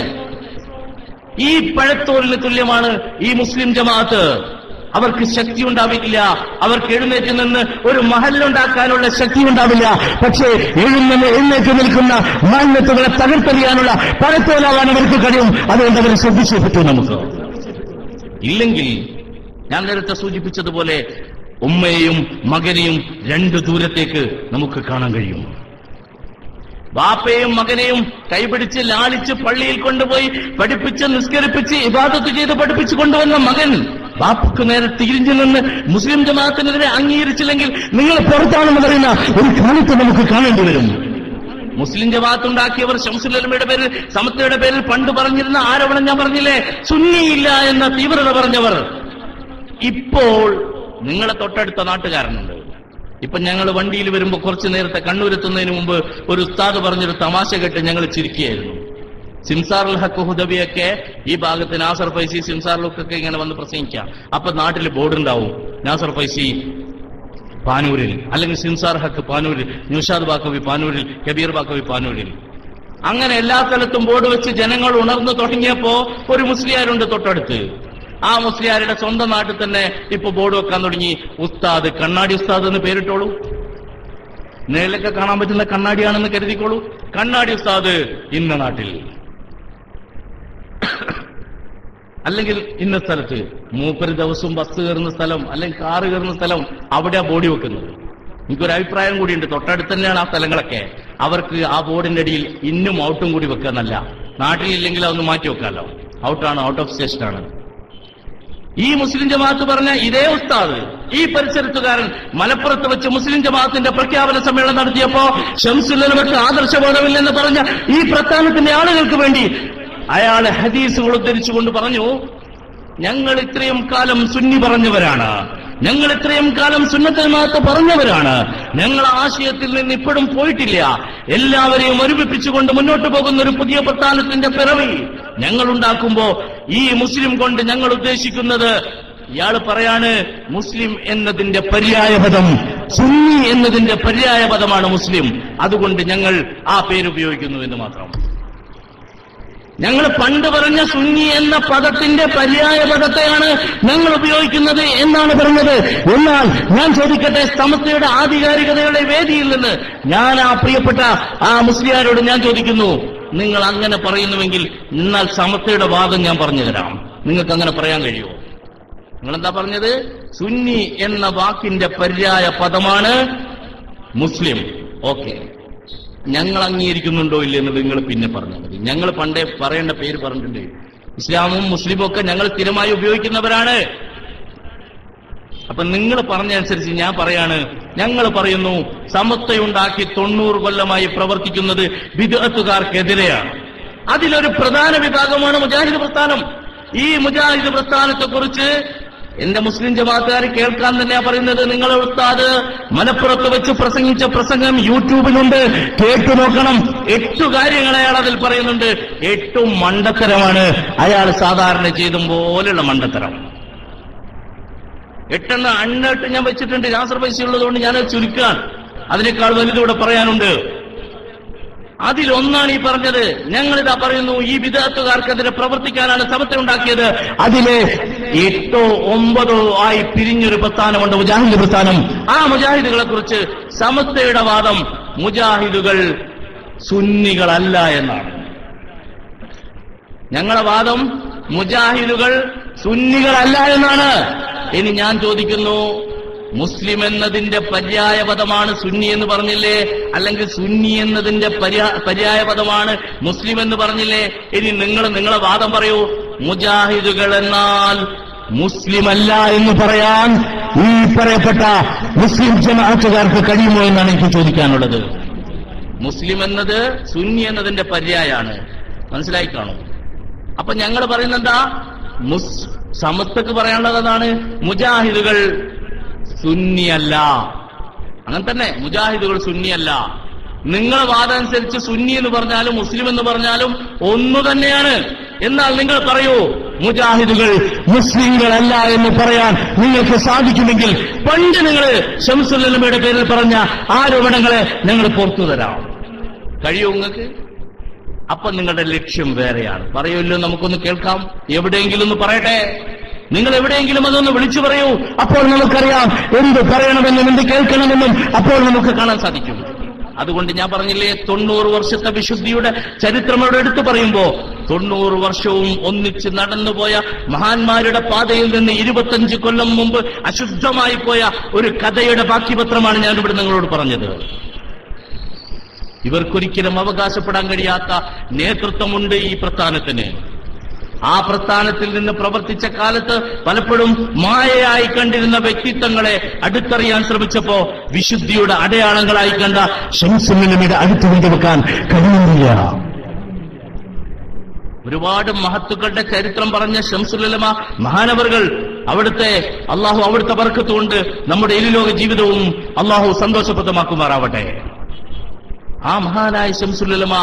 ഈ പഴത്തോലിന് തുല്യമാണ് ഈ മുസ്ലിം ജമാഅത്ത് അവർക്ക് ശക്തി ഉണ്ടാവില്ല അവർക്ക് എഴുന്നേറ്റ് നിന്ന് ഒരു മഹലുണ്ടാക്കാനുള്ള ശക്തി ഉണ്ടാവില്ല പക്ഷേ എഴുന്നേറ്റ് എഴുന്നേറ്റ് നിൽക്കുന്ന മാന്യത്തുകളെ തകർത്തെറിയാനുള്ള പഴത്തോലാവാൻ അവർക്ക് കഴിയും അതുകൊണ്ട് അവരെ ശ്രദ്ധിച്ചേ പറ്റൂ നമുക്ക് ഇല്ലെങ്കിൽ ഞാൻ നേരത്തെ സൂചിപ്പിച്ചതുപോലെ ഉമ്മയെയും മകനെയും രണ്ട് ദൂരത്തേക്ക് നമുക്ക് കാണാൻ കഴിയും ബാപ്പയും മകനെയും കൈപിടിച്ച് ലാളിച്ച് പള്ളിയിൽ കൊണ്ടുപോയി പഠിപ്പിച്ച് നിസ്കരിപ്പിച്ച് ഇബാദത്ത് ചെയ്ത് പഠിപ്പിച്ചു കൊണ്ടുവന്ന മകൻ ബാപ്പക്ക് നേരെ തിരിഞ്ഞു നിന്ന് മുസ്ലിം ജമാഅത്തിനെതിരെ അംഗീകരിച്ചില്ലെങ്കിൽ നിങ്ങൾ പുറത്താണെന്ന് പറയുന്ന ഒരു കാലത്ത് നമുക്ക് കാണേണ്ടി വരും മുസ്ലിം ജമാഅത്ത് ഉണ്ടാക്കിയവർ ഷംസുലമയുടെ പേരിൽ സമത്വയുടെ പേരിൽ പണ്ട് പറഞ്ഞിരുന്ന ആരോപണം ഞാൻ പറഞ്ഞില്ലേ സുന്നിയില്ല എന്ന തീവ്രത പറഞ്ഞവർ ഇപ്പോൾ നിങ്ങളെ തൊട്ടടുത്ത നാട്ടുകാരനുണ്ട് ഇപ്പൊ ഞങ്ങൾ വണ്ടിയിൽ വരുമ്പോൾ കുറച്ചു നേരത്തെ കണ്ണൂരെത്തുന്നതിന് മുമ്പ് ഒരു ഉസ്താദ് പറഞ്ഞൊരു തമാശ കേട്ട് ഞങ്ങൾ ചിരിക്കുകയായിരുന്നു സിംസാറുൽ ഹക്ക് ഹുദബിയൊക്കെ ഈ ഭാഗത്ത് നാസർ ഫൈസി സിംസാർ ലുക്കൊക്കെ ഇങ്ങനെ വന്ന് പ്രസംഗിക്കാം അപ്പൊ നാട്ടിൽ ബോർഡ് ഉണ്ടാവും നാസർ ഫൈസി പാനൂരിൽ അല്ലെങ്കിൽ സിംസാർ ഹക്ക് പാനൂരിൽ ന്യൂഷാദ് ബാക്കവി പാനൂരിൽ കബീർ ബാക്കവി പാനൂരിൽ അങ്ങനെ എല്ലാ സ്ഥലത്തും ബോർഡ് വെച്ച് ജനങ്ങൾ ഉണർന്നു തുടങ്ങിയപ്പോ ഒരു മുസ്ലിയാരുണ്ട് തൊട്ടടുത്ത് ആ മുസ്ലിയാരുടെ സ്വന്തം നാട്ടിൽ തന്നെ ഇപ്പൊ ബോർഡ് വെക്കാൻ തുടങ്ങി ഉസ്താദ് കണ്ണാടി ഉസ്താദ് എന്ന് പേരിട്ടോളൂ നേരിലൊക്കെ കാണാൻ പറ്റുന്ന കണ്ണാടിയാണെന്ന് കരുതിക്കോളൂ കണ്ണാടി ഉസ്താദ് ഇന്ന നാട്ടിൽ അല്ലെങ്കിൽ ഇന്ന സ്ഥലത്ത് മൂപ്പര് ദിവസവും ബസ് കയറുന്ന സ്ഥലം അല്ലെങ്കിൽ കാറ് കയറുന്ന സ്ഥലം അവിടെയാ ബോഡി വെക്കുന്നത് എനിക്കൊരു അഭിപ്രായം കൂടിയുണ്ട് തൊട്ടടുത്ത് തന്നെയാണ് ആ സ്ഥലങ്ങളൊക്കെ അവർക്ക് ആ ബോർഡിന്റെ അടിയിൽ ഇന്നും ഔട്ടും കൂടി വെക്കാന്നല്ല നാട്ടിലില്ലെങ്കിൽ അതൊന്ന് മാറ്റി വെക്കാമല്ലോ ഔട്ടാണ് ഔട്ട് ഓഫ് സ്റ്റേഷനാണ് ഈ മുസ്ലിം ജമാഅത്ത് പറഞ്ഞ ഇതേ ഉസ്താദ് ഈ പരിസരത്തുകാരൻ മലപ്പുറത്ത് വെച്ച് മുസ്ലിം ജമാഅത്തിന്റെ പ്രഖ്യാപന സമ്മേളനം നടത്തിയപ്പോ ഷംസുല്ലമക്ക് ആദർശബോധമില്ലെന്ന് പറഞ്ഞ ഈ പ്രസ്ഥാനത്തിന്റെ ആളുകൾക്ക് വേണ്ടി അയാൾ ഹദീസുകൾ ഉദ്ധരിച്ചുകൊണ്ട് പറഞ്ഞു ഞങ്ങൾ ഇത്രയും കാലം സുന്നി പറഞ്ഞവരാണ് ഞങ്ങൾ ഇത്രയും കാലം സുന്നത്തമാത്ത് പറഞ്ഞവരാണ് ഞങ്ങൾ ആശയത്തിൽ നിന്ന് ഇപ്പോഴും പോയിട്ടില്ല എല്ലാവരെയും ഒരുമിപ്പിച്ചുകൊണ്ട് മുന്നോട്ട് പോകുന്ന ഒരു പുതിയ പ്രസ്ഥാനത്തിന്റെ പിറവി ഞങ്ങൾ ഉണ്ടാക്കുമ്പോ ഈ മുസ്ലിം കൊണ്ട് ഞങ്ങൾ ഉദ്ദേശിക്കുന്നത് ഇയാൾ പറയാണ് മുസ്ലിം എന്നതിന്റെ പര്യായപദം സുന്നി എന്നതിന്റെ പര്യായപദമാണ് മുസ്ലിം അതുകൊണ്ട് ഞങ്ങൾ ആ പേര് ഉപയോഗിക്കുന്നു എന്ന് മാത്രം ഞങ്ങൾ പണ്ട് പറഞ്ഞ സുന്നി എന്ന പദത്തിന്റെ പര്യായ പദത്തെയാണ് ഞങ്ങൾ ഉപയോഗിക്കുന്നത് എന്നാണ് പറഞ്ഞത് എന്നാൽ ഞാൻ ചോദിക്കട്ടെ സമസ്തയുടെ ആധികാരികതയുടെ വേദിയിൽ നിന്ന് ഞാൻ ആ പ്രിയപ്പെട്ട ആ മുസ്ലിയാരോട് ഞാൻ ചോദിക്കുന്നു നിങ്ങൾ അങ്ങനെ പറയുന്നുവെങ്കിൽ എന്നാൽ സമത്വയുടെ വാദം ഞാൻ പറഞ്ഞു തരാം നിങ്ങൾക്ക് അങ്ങനെ പറയാൻ കഴിയുമോ നിങ്ങൾ എന്താ പറഞ്ഞത് സുന്നി എന്ന വാക്കിന്റെ പര്യായ പദമാണ് മുസ്ലിം ഓക്കെ ഞങ്ങൾ അംഗീകരിക്കുന്നുണ്ടോ ഇല്ല എന്നത് നിങ്ങൾ പിന്നെ പറഞ്ഞാൽ മതി ഞങ്ങൾ പണ്ടേ പറയേണ്ട പേര് പറഞ്ഞിട്ടുണ്ട് ഇസ്ലാമും മുസ്ലിമും ഒക്കെ ഞങ്ങൾ സ്ഥിരമായി ഉപയോഗിക്കുന്നവരാണ് അപ്പൊ നിങ്ങൾ പറഞ്ഞതനുസരിച്ച് ഞാൻ പറയാണ് ഞങ്ങൾ പറയുന്നു സമത്വയുണ്ടാക്കി തൊണ്ണൂറ് കൊല്ലമായി പ്രവർത്തിക്കുന്നത് വിദഗ്ധക്കാർക്കെതിരെയാണ് അതിലൊരു പ്രധാന വിഭാഗമാണ് മുജാഹിദ് പ്രസ്ഥാനം ഈ മുജാഹിദ് പ്രസ്ഥാനത്തെ കുറിച്ച് എന്റെ മുസ്ലിം ജമാഅത്തുകാർ കേൾക്കാൻ തന്നെയാ പറയുന്നത് നിങ്ങളെ ഉസ്താദ് മലപ്പുറത്ത് വെച്ച് പ്രസംഗിച്ച പ്രസംഗം യൂട്യൂബിലുണ്ട് കേട്ടു നോക്കണം എട്ടു കാര്യങ്ങൾ അയാൾ അതിൽ പറയുന്നുണ്ട് എട്ടും മണ്ടത്തരമാണ് അയാൾ സാധാരണ ചെയ്തും പോലെയുള്ള മണ്ടത്തരം എട്ടെണ്ണം അണ്ണെട്ട് ഞാൻ വെച്ചിട്ടുണ്ട് ശാസ്ത്ര പൈസ ഉള്ളതുകൊണ്ട് ഞാൻ ചുരുക്കാൻ അതിനേക്കാൾ വലുതൂടെ പറയാനുണ്ട് അതിലൊന്നാണ് ഈ പറഞ്ഞത് ഞങ്ങളിതാ പറയുന്നു ഈ വിദഗ്ധക്കാർക്കെതിരെ പ്രവർത്തിക്കാനാണ് സമത്വം ഉണ്ടാക്കിയത് അതിലെ എട്ടോ ഒമ്പതോ ആയി പിരിഞ്ഞൊരു പ്രസ്ഥാനമുണ്ട് മുജാഹിദ് പ്രസ്ഥാനം ആ മുജാഹിദുകളെ കുറിച്ച് സമസ്തയുടെ വാദം മുജാഹിദുകൾ സുന്നികളല്ല എന്നാണ് ഞങ്ങളെ വാദം മുജാഹിദുകൾ സുന്നികളല്ല എന്നാണ് ഇനി ഞാൻ ചോദിക്കുന്നു മുസ്ലിം എന്നതിന്റെ പര്യായപദമാണ് സുന്നി എന്ന് പറഞ്ഞില്ലേ അല്ലെങ്കിൽ സുന്നി എന്നതിന്റെ പര്യാ- പര്യായപദമാണ് മുസ്ലിം എന്ന് പറഞ്ഞില്ലേ ഇനി നിങ്ങൾ നിങ്ങളെ വാദം പറയൂ മുജാഹിദുകൾ എന്നാൽ മുസ്ലിം അല്ല എന്ന് പറയാൻ ഈ പറയപ്പെട്ട മുസ്ലിം ജമാഅത്തുകാർക്ക് കഴിയുമോ എന്നാണ് എനിക്ക് ചോദിക്കാനുള്ളത് മുസ്ലിം എന്നത് സുന്നി എന്നതിന്റെ പര്യായാണ് മനസ്സിലായി കാണും അപ്പൊ ഞങ്ങൾ പറയുന്നത് എന്താ മുസ് സമസ്തക്ക് പറയാനുള്ളത് എന്താണ് മുജാഹിദുകൾ സുന്നിയല്ല അങ്ങനെ തന്നെ മുജാഹിദുകൾ സുന്നിയല്ല നിങ്ങളെ വാദം അനുസരിച്ച് സുന്നി എന്ന് പറഞ്ഞാലും മുസ്ലിം എന്ന് പറഞ്ഞാലും ഒന്നു തന്നെയാണ് എന്നാൽ നിങ്ങൾ പറയൂ മുജാഹിദുകൾ മുസ്ലിങ്ങളല്ല എന്ന് പറയാൻ നിങ്ങൾക്ക് സാധിക്കുമെങ്കിൽ പണ്ട് നിങ്ങൾ ഷംസുല്ലമയുടെ പേരിൽ പറഞ്ഞ ആരോപണങ്ങളെ ഞങ്ങൾ പുറത്തു തരാം കഴിയോ നിങ്ങൾക്ക് അപ്പൊ നിങ്ങളുടെ ലക്ഷ്യം വേറെയാണ് പറയുമല്ലോ നമുക്കൊന്ന് കേൾക്കാം എവിടെയെങ്കിലും ഒന്ന് പറയട്ടെ നിങ്ങൾ എവിടെയെങ്കിലും അതൊന്ന് വിളിച്ചു പറയൂ അപ്പോൾ നമുക്കറിയാം എന്ത് പറയണമെന്നും എന്ത് കേൾക്കണമെന്നും അപ്പോൾ നമുക്ക് കാണാൻ സാധിക്കും അതുകൊണ്ട് ഞാൻ പറഞ്ഞില്ലേ തൊണ്ണൂറ് വർഷത്തെ വിശുദ്ധിയുടെ ചരിത്രം അവിടെ എടുത്തു പറയുമ്പോ തൊണ്ണൂറ് വർഷവും ഒന്നിച്ച് നടന്നുപോയ മഹാന്മാരുടെ പാതയിൽ നിന്ന് ഇരുപത്തഞ്ച് കൊല്ലം മുമ്പ് അശുദ്ധമായി പോയ ഒരു കഥയുടെ ബാക്കിപത്രമാണ് ഞാൻ ഇവിടെ നിങ്ങളോട് പറഞ്ഞത് ഇവർക്കൊരിക്കലും അവകാശപ്പെടാൻ കഴിയാത്ത നേതൃത്വമുണ്ട് ഈ പ്രസ്ഥാനത്തിന് ആ പ്രസ്ഥാനത്തിൽ നിന്ന് പ്രവർത്തിച്ച കാലത്ത് പലപ്പോഴും മായയായി കണ്ടിരുന്ന വ്യക്തിത്വങ്ങളെ അടുത്തറിയാൻ ശ്രമിച്ചപ്പോ വിശുദ്ധിയുടെ അടയാളങ്ങളായി കണ്ട ഷംസുമിയുടെ അടുത്ത് കൊണ്ടുവെക്കാൻ കഴിയുന്നില്ല ഒരുപാട് മഹത്തുക്കളുടെ ചരിത്രം പറഞ്ഞ ഷംസുലമ മഹാനവറുകൾ അവിടുത്തെ അള്ളാഹു അവിടുത്തെ വർക്കത്തുകൊണ്ട് നമ്മുടെ ഇരുലോക ജീവിതവും അള്ളാഹു സന്തോഷപ്രദമാക്കുമാറാവട്ടെ ആ മഹാനായ ഷംസുലമ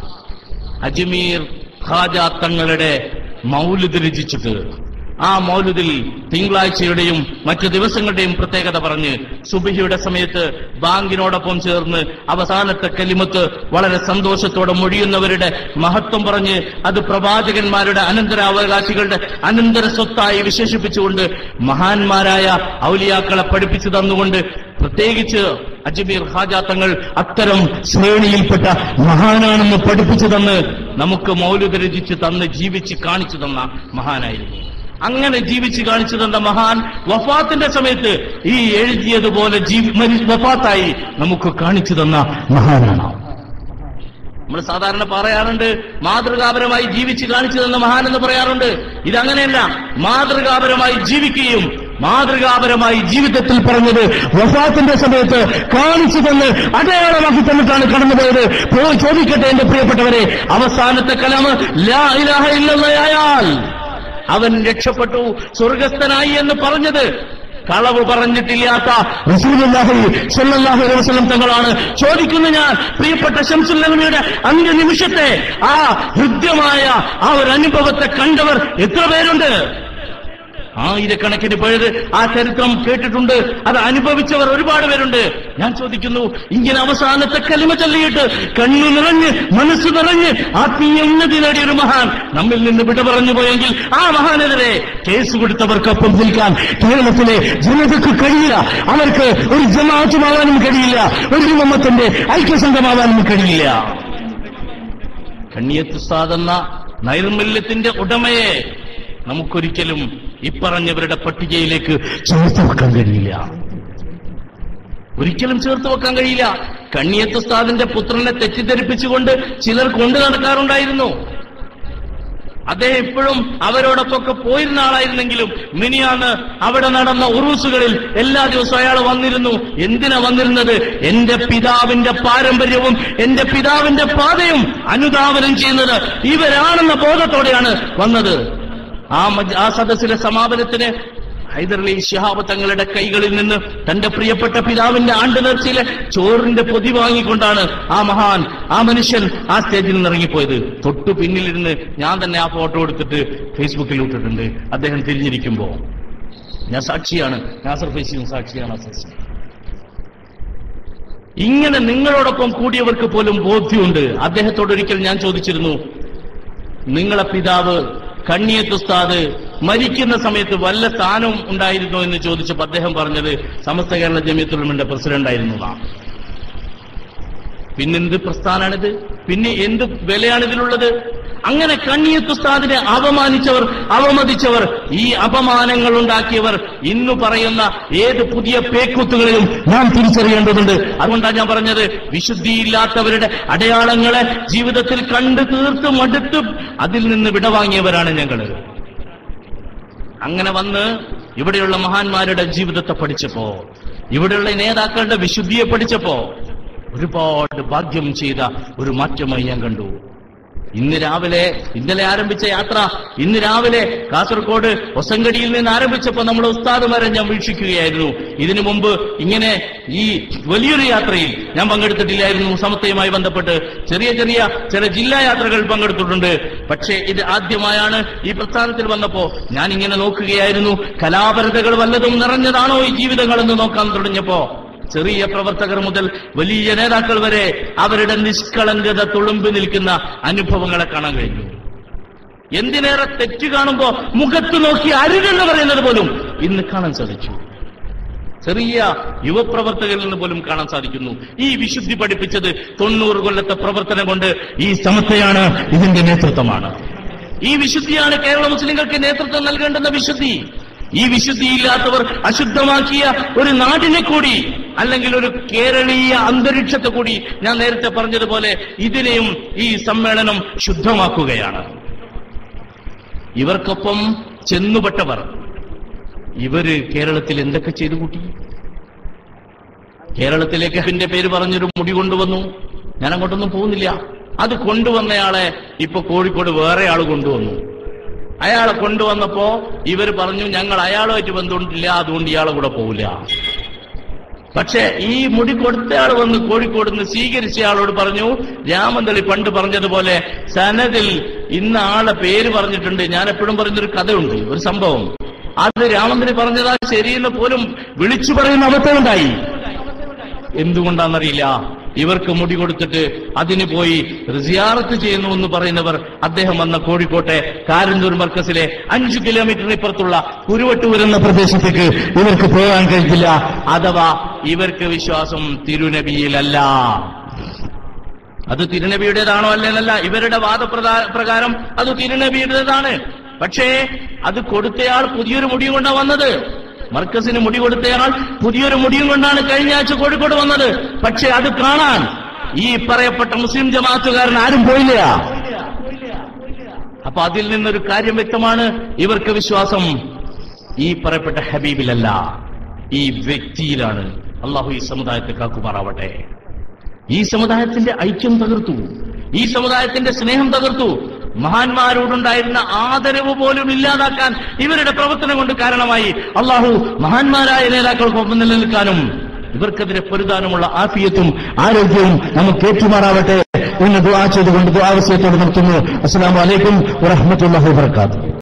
അജ്മീർ ഖാജ തങ്ങളുടെ മൗലിദ് രചിച്ചിട്ട് ആ മൗലിദിൽ തിങ്കളാഴ്ചയുടെയും മറ്റു ദിവസങ്ങളുടെയും പ്രത്യേകത പറഞ്ഞ് സുബഹിയുടെ സമയത്ത് ബാങ്കിനോടൊപ്പം ചേർന്ന് അവസാനത്തെ കലിമത്ത് വളരെ സന്തോഷത്തോടെ മൊഴിയുന്നവരുടെ മഹത്വം പറഞ്ഞ് അത് പ്രവാചകന്മാരുടെ അനന്തരാവകാശികളുടെ അനന്തര സ്വത്തായി വിശേഷിപ്പിച്ചുകൊണ്ട് മഹാന്മാരായ ഔലിയാക്കളെ പഠിപ്പിച്ചു തന്നുകൊണ്ട് പ്രത്യേകിച്ച് അജ്മീർ ഹാജ തങ്ങൾ അത്തരം ശ്രേണിയിൽപ്പെട്ട മഹാനാണെന്ന് പഠിപ്പിച്ചു തന്ന് നമുക്ക് മൗലിക രചിച്ച് തന്ന് ജീവിച്ച് കാണിച്ചു തന്ന മഹാനായിരുന്നു അങ്ങനെ ജീവിച്ച് കാണിച്ചു തന്ന മഹാൻ വഫാത്തിന്റെ സമയത്ത് ഈ എഴുതിയതുപോലെ ജീവി മരി- വഫാത്തായി നമുക്ക് കാണിച്ചു തന്ന മഹാനാണ് നമ്മൾ സാധാരണ പറയാറുണ്ട് മാതൃകാപരമായി ജീവിച്ച് കാണിച്ചു തന്ന മഹാൻ എന്ന് പറയാറുണ്ട് ഇതങ്ങനെയല്ല മാതൃകാപരമായി ജീവിക്കുകയും മാതൃകാപരമായി ജീവിതത്തിൽ പറഞ്ഞത് വഫാത്തിന്റെ സമയത്ത് കാണിച്ചു തന്ന് അടയാളമാക്കി തന്നിട്ടാണ് കടന്നുപോയത് പോയി ചോദിക്കട്ടെ എന്റെ പ്രിയപ്പെട്ടവരെ അവസാനത്തെ കലാമ് ലാ ഇലാഹ ഇല്ലല്ലയായാൽ അവൻ രക്ഷപ്പെട്ടു സ്വർഗസ്ഥനായി എന്ന് പറഞ്ഞത് കളവ് പറഞ്ഞിട്ടില്ലാത്ത റസൂലുള്ളാഹി സ്വല്ലല്ലാഹു അലൈഹി വസല്ലം തങ്ങളാണ് ചോദിക്കുന്നു ഞാൻ പ്രിയപ്പെട്ട ശംസുല്ലമയുടെ അന്ത്യ നിമിഷത്തെ ആ ഹൃദ്യമായ ആ ഒരു അനുഭവത്തെ കണ്ടവർ എത്ര പേരുണ്ട് ആയിരക്കണക്കിന് പേര് ആ ചരിത്രം കേട്ടിട്ടുണ്ട് അത് അനുഭവിച്ചവർ ഒരുപാട് പേരുണ്ട് ഞാൻ ചോദിക്കുന്നു ഇങ്ങനെ അവസാനത്തെ കലിമ ചൊല്ലിയിട്ട് കണ്ണു നിറഞ്ഞ് മനസ്സ് നിറഞ്ഞ് ആത്മീയ ഉന്നതി നേടിയ ഒരു മഹാൻ നമ്മിൽ നിന്ന് വിട പറഞ്ഞു പോയെങ്കിൽ ആ മഹാനെതിരെ കേസ് കൊടുത്തവർക്കൊപ്പം നിൽക്കാൻ കേരളത്തിലെ ജനതയ്ക്ക് കഴിയില്ല അവർക്ക് ഒരു ജമാഅത്തുമാവാനും കഴിയില്ല ഒരു യുവമത്തിന്റെ ഐക്യസംഘമാവാനും കഴിയില്ല കണ്ണിയത്ത് സാധന നൈർമല്യത്തിന്റെ ഉടമയെ നമുക്കൊരിക്കലും ഇപ്പറഞ്ഞവരുടെ പട്ടികയിലേക്ക് ചേർത്ത് വെക്കാൻ കഴിയില്ല ഒരിക്കലും ചേർത്ത് വെക്കാൻ കഴിയില്ല കണ്ണിയത്ത് ഉസ്താദിന്റെ പുത്രനെ തെറ്റിദ്ധരിപ്പിച്ചുകൊണ്ട് ചിലർ കൊണ്ടു നടക്കാറുണ്ടായിരുന്നു അദ്ദേഹം ഇപ്പോഴും അവരോടൊപ്പമൊക്കെ പോയിരുന്ന ആളായിരുന്നെങ്കിലും മിനിയാന്ന് അവിടെ നടന്ന ഉറൂസുകളിൽ എല്ലാ ദിവസവും അയാൾ വന്നിരുന്നു എന്തിനാ വന്നിരുന്നത് എന്റെ പിതാവിന്റെ പാരമ്പര്യവും എന്റെ പിതാവിന്റെ പാതയും അനുധാവനം ചെയ്യുന്നത് ഇവരാണെന്ന ബോധത്തോടെയാണ് വന്നത് ആ മജ്- ആ സദസ്സിലെ സമാപനത്തിന് ഹൈദരലി ശിഹാബ് തങ്ങളുടെ കൈകളിൽ നിന്ന് തന്റെ പ്രിയപ്പെട്ട പിതാവിന്റെ ആണ്ട് നേർച്ചയിലെ ചോറിന്റെ പൊതി വാങ്ങിക്കൊണ്ടാണ് ആ മഹാൻ ആ മനുഷ്യൻ ആ സ്റ്റേജിൽ നിന്ന് ഇറങ്ങിപ്പോയത് തൊട്ടു പിന്നിലിരുന്ന് ഞാൻ തന്നെ ആ ഫോട്ടോ എടുത്തിട്ട് ഫേസ്ബുക്കിൽ ഇട്ടിട്ടുണ്ട് അദ്ദേഹം തിരിഞ്ഞിരിക്കുമ്പോ ഞാൻ സാക്ഷിയാണ് നാസർ ഫൈസിയും സാക്ഷിയാണ് ആ സദസ്സിൽ. ഇങ്ങനെ നിങ്ങളോടൊപ്പം കൂടിയവർക്ക് പോലും ബോധ്യമുണ്ട് അദ്ദേഹത്തോട് ഒരിക്കൽ ഞാൻ ചോദിച്ചിരുന്നു നിങ്ങളെ പിതാവ് കണ്ണിയത്ത് ഉസ്താദ് മരിക്കുന്ന സമയത്ത് വല്ല സ്ഥാനവും ഉണ്ടായിരുന്നോ എന്ന് ചോദിച്ചപ്പോൾ അദ്ദേഹം പറഞ്ഞത് സമസ്ത കേരള ജമിയത്തുലമിന്റെ പ്രസിഡന്റ് ആയിരുന്നു എന്നാ. പിന്നെന്ത് പ്രസ്ഥാനാണിത് പിന്നെ എന്ത് വിലയാണ് ഇതിലുള്ളത് അങ്ങനെ കണ്ണിയത്ത് ഉസ്താദിനെ അപമാനിച്ചവർ അവമതിച്ചവർ ഈ അപമാനങ്ങൾ ഉണ്ടാക്കിയവർ ഇന്ന് പറയുന്ന ഏത് പുതിയ പേക്കുത്തുകളിലും നാം തിരിച്ചറിയേണ്ടതുണ്ട് അതുകൊണ്ടാണ് ഞാൻ പറഞ്ഞത് വിശുദ്ധിയില്ലാത്തവരുടെ അടയാളങ്ങളെ ജീവിതത്തിൽ കണ്ടു തീർത്ത് മടുത്ത് അതിൽ നിന്ന് വിടവാങ്ങിയവരാണ് ഞങ്ങൾ അങ്ങനെ വന്ന് ഇവിടെയുള്ള മഹാന്മാരുടെ ജീവിതത്തെ പഠിച്ചപ്പോ ഇവിടെയുള്ള നേതാക്കളുടെ വിശുദ്ധിയെ പഠിച്ചപ്പോ ഒരുപാട് ഭാഗ്യം ചെയ്ത ഒരു മാറ്റമായി ഞാൻ കണ്ടു ഇന്ന് രാവിലെ ഇന്നലെ ആരംഭിച്ച യാത്ര ഇന്ന് രാവിലെ കാസർഗോഡ് ഒസങ്കടിയിൽ നിന്ന് ആരംഭിച്ചപ്പോൾ നമ്മൾ ഉസ്താദുമാരെ ഞാൻ വീക്ഷിക്കുകയായിരുന്നു ഇതിനു മുമ്പ് ഇങ്ങനെ ഈ വലിയൊരു യാത്രയിൽ ഞാൻ പങ്കെടുത്തിട്ടില്ലായിരുന്നു സമത്വയുമായി ബന്ധപ്പെട്ട് ചെറിയ ചെറിയ ചില ജില്ലാ യാത്രകൾ പങ്കെടുത്തിട്ടുണ്ട് പക്ഷേ ഇത് ആദ്യമായാണ് ഈ പ്രസ്ഥാനത്തിൽ വന്നപ്പോ ഞാൻ ഇങ്ങനെ നോക്കുകയായിരുന്നു കലാപരതകൾ വല്ലതും നിറഞ്ഞതാണോ ഈ ജീവിതങ്ങളെന്ന് നോക്കാൻ തുടങ്ങിയപ്പോ ചെറിയ പ്രവർത്തകർ മുതൽ വലിയ നേതാക്കൾ വരെ അവരുടെ നിഷ്കളങ്കത തുളുമ്പി നിൽക്കുന്ന അനുഭവങ്ങളെ കാണാൻ കഴിഞ്ഞു എന്തിനേറെ തെറ്റ് കാണുമ്പോ മുഖത്ത് നോക്കി അരുതെന്ന് പറയുന്നത് പോലും ഇന്ന് കാണാൻ സാധിച്ചു ചെറിയ യുവപ്രവർത്തകരിൽ നിന്ന് പോലും കാണാൻ സാധിക്കുന്നു ഈ വിശുദ്ധി പഠിപ്പിച്ചത് തൊണ്ണൂറ് കൊല്ലത്തെ പ്രവർത്തനം കൊണ്ട് ഈ സമത്വയാണ് ഇതിന്റെ നേതൃത്വമാണ് ഈ വിശുദ്ധിയാണ് കേരള മുസ്ലിങ്ങൾക്ക് നേതൃത്വം നൽകേണ്ടുന്ന വിശുദ്ധി ഈ വിശുദ്ധിയില്ലാത്തവർ അശുദ്ധമാക്കിയ ഒരു നാടിനെ കൂടി അല്ലെങ്കിൽ ഒരു കേരളീയ അന്തരീക്ഷത്തെ കൂടി ഞാൻ നേരത്തെ പറഞ്ഞതുപോലെ ഇതിനെയും ഈ സമ്മേളനം ശുദ്ധമാക്കുകയാണ് ഇവർക്കൊപ്പം ചെന്നുപെട്ടവർ ഇവര് കേരളത്തിൽ എന്തൊക്കെ ചെയ്തു കൂട്ടി കേരളത്തിലേക്ക് അതിന്റെ പേര് പറഞ്ഞൊരു മുടി കൊണ്ടുവന്നു ഞാൻ അങ്ങോട്ടൊന്നും പോകുന്നില്ല അത് കൊണ്ടുവന്നയാളെ ഇപ്പൊ കോഴിക്കോട് വേറെ ആൾ കൊണ്ടുവന്നു അയാളെ കൊണ്ടുവന്നപ്പോ ഇവര് പറഞ്ഞു ഞങ്ങൾ അയാളുമായിട്ട് ബന്ധമുണ്ടില്ല അതുകൊണ്ട് ഇയാളെ കൂടെ പോവില്ല പക്ഷേ ഈ മുടി കൊടുത്തയാൾ വന്ന് കോഴിക്കോട് നിന്ന് സ്വീകരിച്ച ആളോട് പറഞ്ഞു രാമന്തളി പണ്ട് പറഞ്ഞതുപോലെ സനദിൽ ഇന്ന ആളെ പേര് പറഞ്ഞിട്ടുണ്ട് ഞാൻ എപ്പോഴും പറയുന്നൊരു കഥയുണ്ട് ഒരു സംഭവം അത് രാമന്തളി പറഞ്ഞതാ ശരിയെന്ന് പോലും വിളിച്ചു പറയുന്ന അവസ്ഥയുണ്ടായി എന്തുകൊണ്ടാണെന്നറിയില്ല ഇവർക്ക് മുടി കൊടുത്തിട്ട് അതിന് പോയി റിസിയാറത്ത് ചെയ്യുന്നു എന്ന് പറയുന്നവർ അദ്ദേഹം വന്ന കോഴിക്കോട്ടെ കാരന്തൂർ മർക്കസിലെ അഞ്ചു കിലോമീറ്ററിന് ഇപ്പുറത്തുള്ള കുരുവട്ടൂർ എന്ന പ്രദേശത്തേക്ക് ഇവർക്ക് പോകാൻ കഴിയില്ല അഥവാ ഇവർക്ക് വിശ്വാസം തിരുനബിയിലല്ല അത് തിരുനബിയുടേതാണോ അല്ലെന്നല്ല ഇവരുടെ വാദപ്രകാ- പ്രകാരം അത് തിരുനബിയുടേതാണ് പക്ഷേ അത് കൊടുത്തയാൾ പുതിയൊരു മുടിയും കൊണ്ടാണ് വന്നത് മർക്കസിന് മുടി കൊടുത്തയാൾ പുതിയൊരു മുടിയും കൊണ്ടാണ് കഴിഞ്ഞ ആഴ്ച കോഴിക്കോട് വന്നത് പക്ഷേ അത് കാണാൻ ഈ പറയപ്പെട്ട മുസ്ലിം ജമാഅത്തുകാരൻ ആരും പോയില്ല അപ്പൊ അതിൽ നിന്നൊരു കാര്യം വ്യക്തമാണ് ഇവർക്ക് വിശ്വാസം ഈ പറയപ്പെട്ട ഹബീബിലല്ല ഈ വ്യക്തിയിലാണ് അള്ളാഹു ഈ സമുദായത്തെ കാക്കുമാറാവട്ടെ ഈ സമുദായത്തിന്റെ ഐക്യം തകർത്തു ഈ സമുദായത്തിന്റെ സ്നേഹം തകർത്തു മഹാന്മാരോടുണ്ടായിരുന്ന ആദരവ് പോലും ഇല്ലാതാക്കാൻ ഇവരുടെ പ്രവർത്തനം കൊണ്ട് കാരണമായി അള്ളാഹു മഹാന്മാരായ നേതാക്കൾക്കൊപ്പം നിലനിൽക്കാനും ഇവർക്കെതിരെ പൊരുതാനുമുള്ള ആഫിയത്തും ആരോഗ്യവും നമുക്ക് ഏറ്റുമാറാവട്ടെ എന്ന് ദുആ ചെയ്തുകൊണ്ട് ദുആവസ്യത്തോട് നിർത്തുന്നു അസ്സലാമു അലൈക്കും വറഹ്മത്തുള്ളാഹി വബറകാതുഹു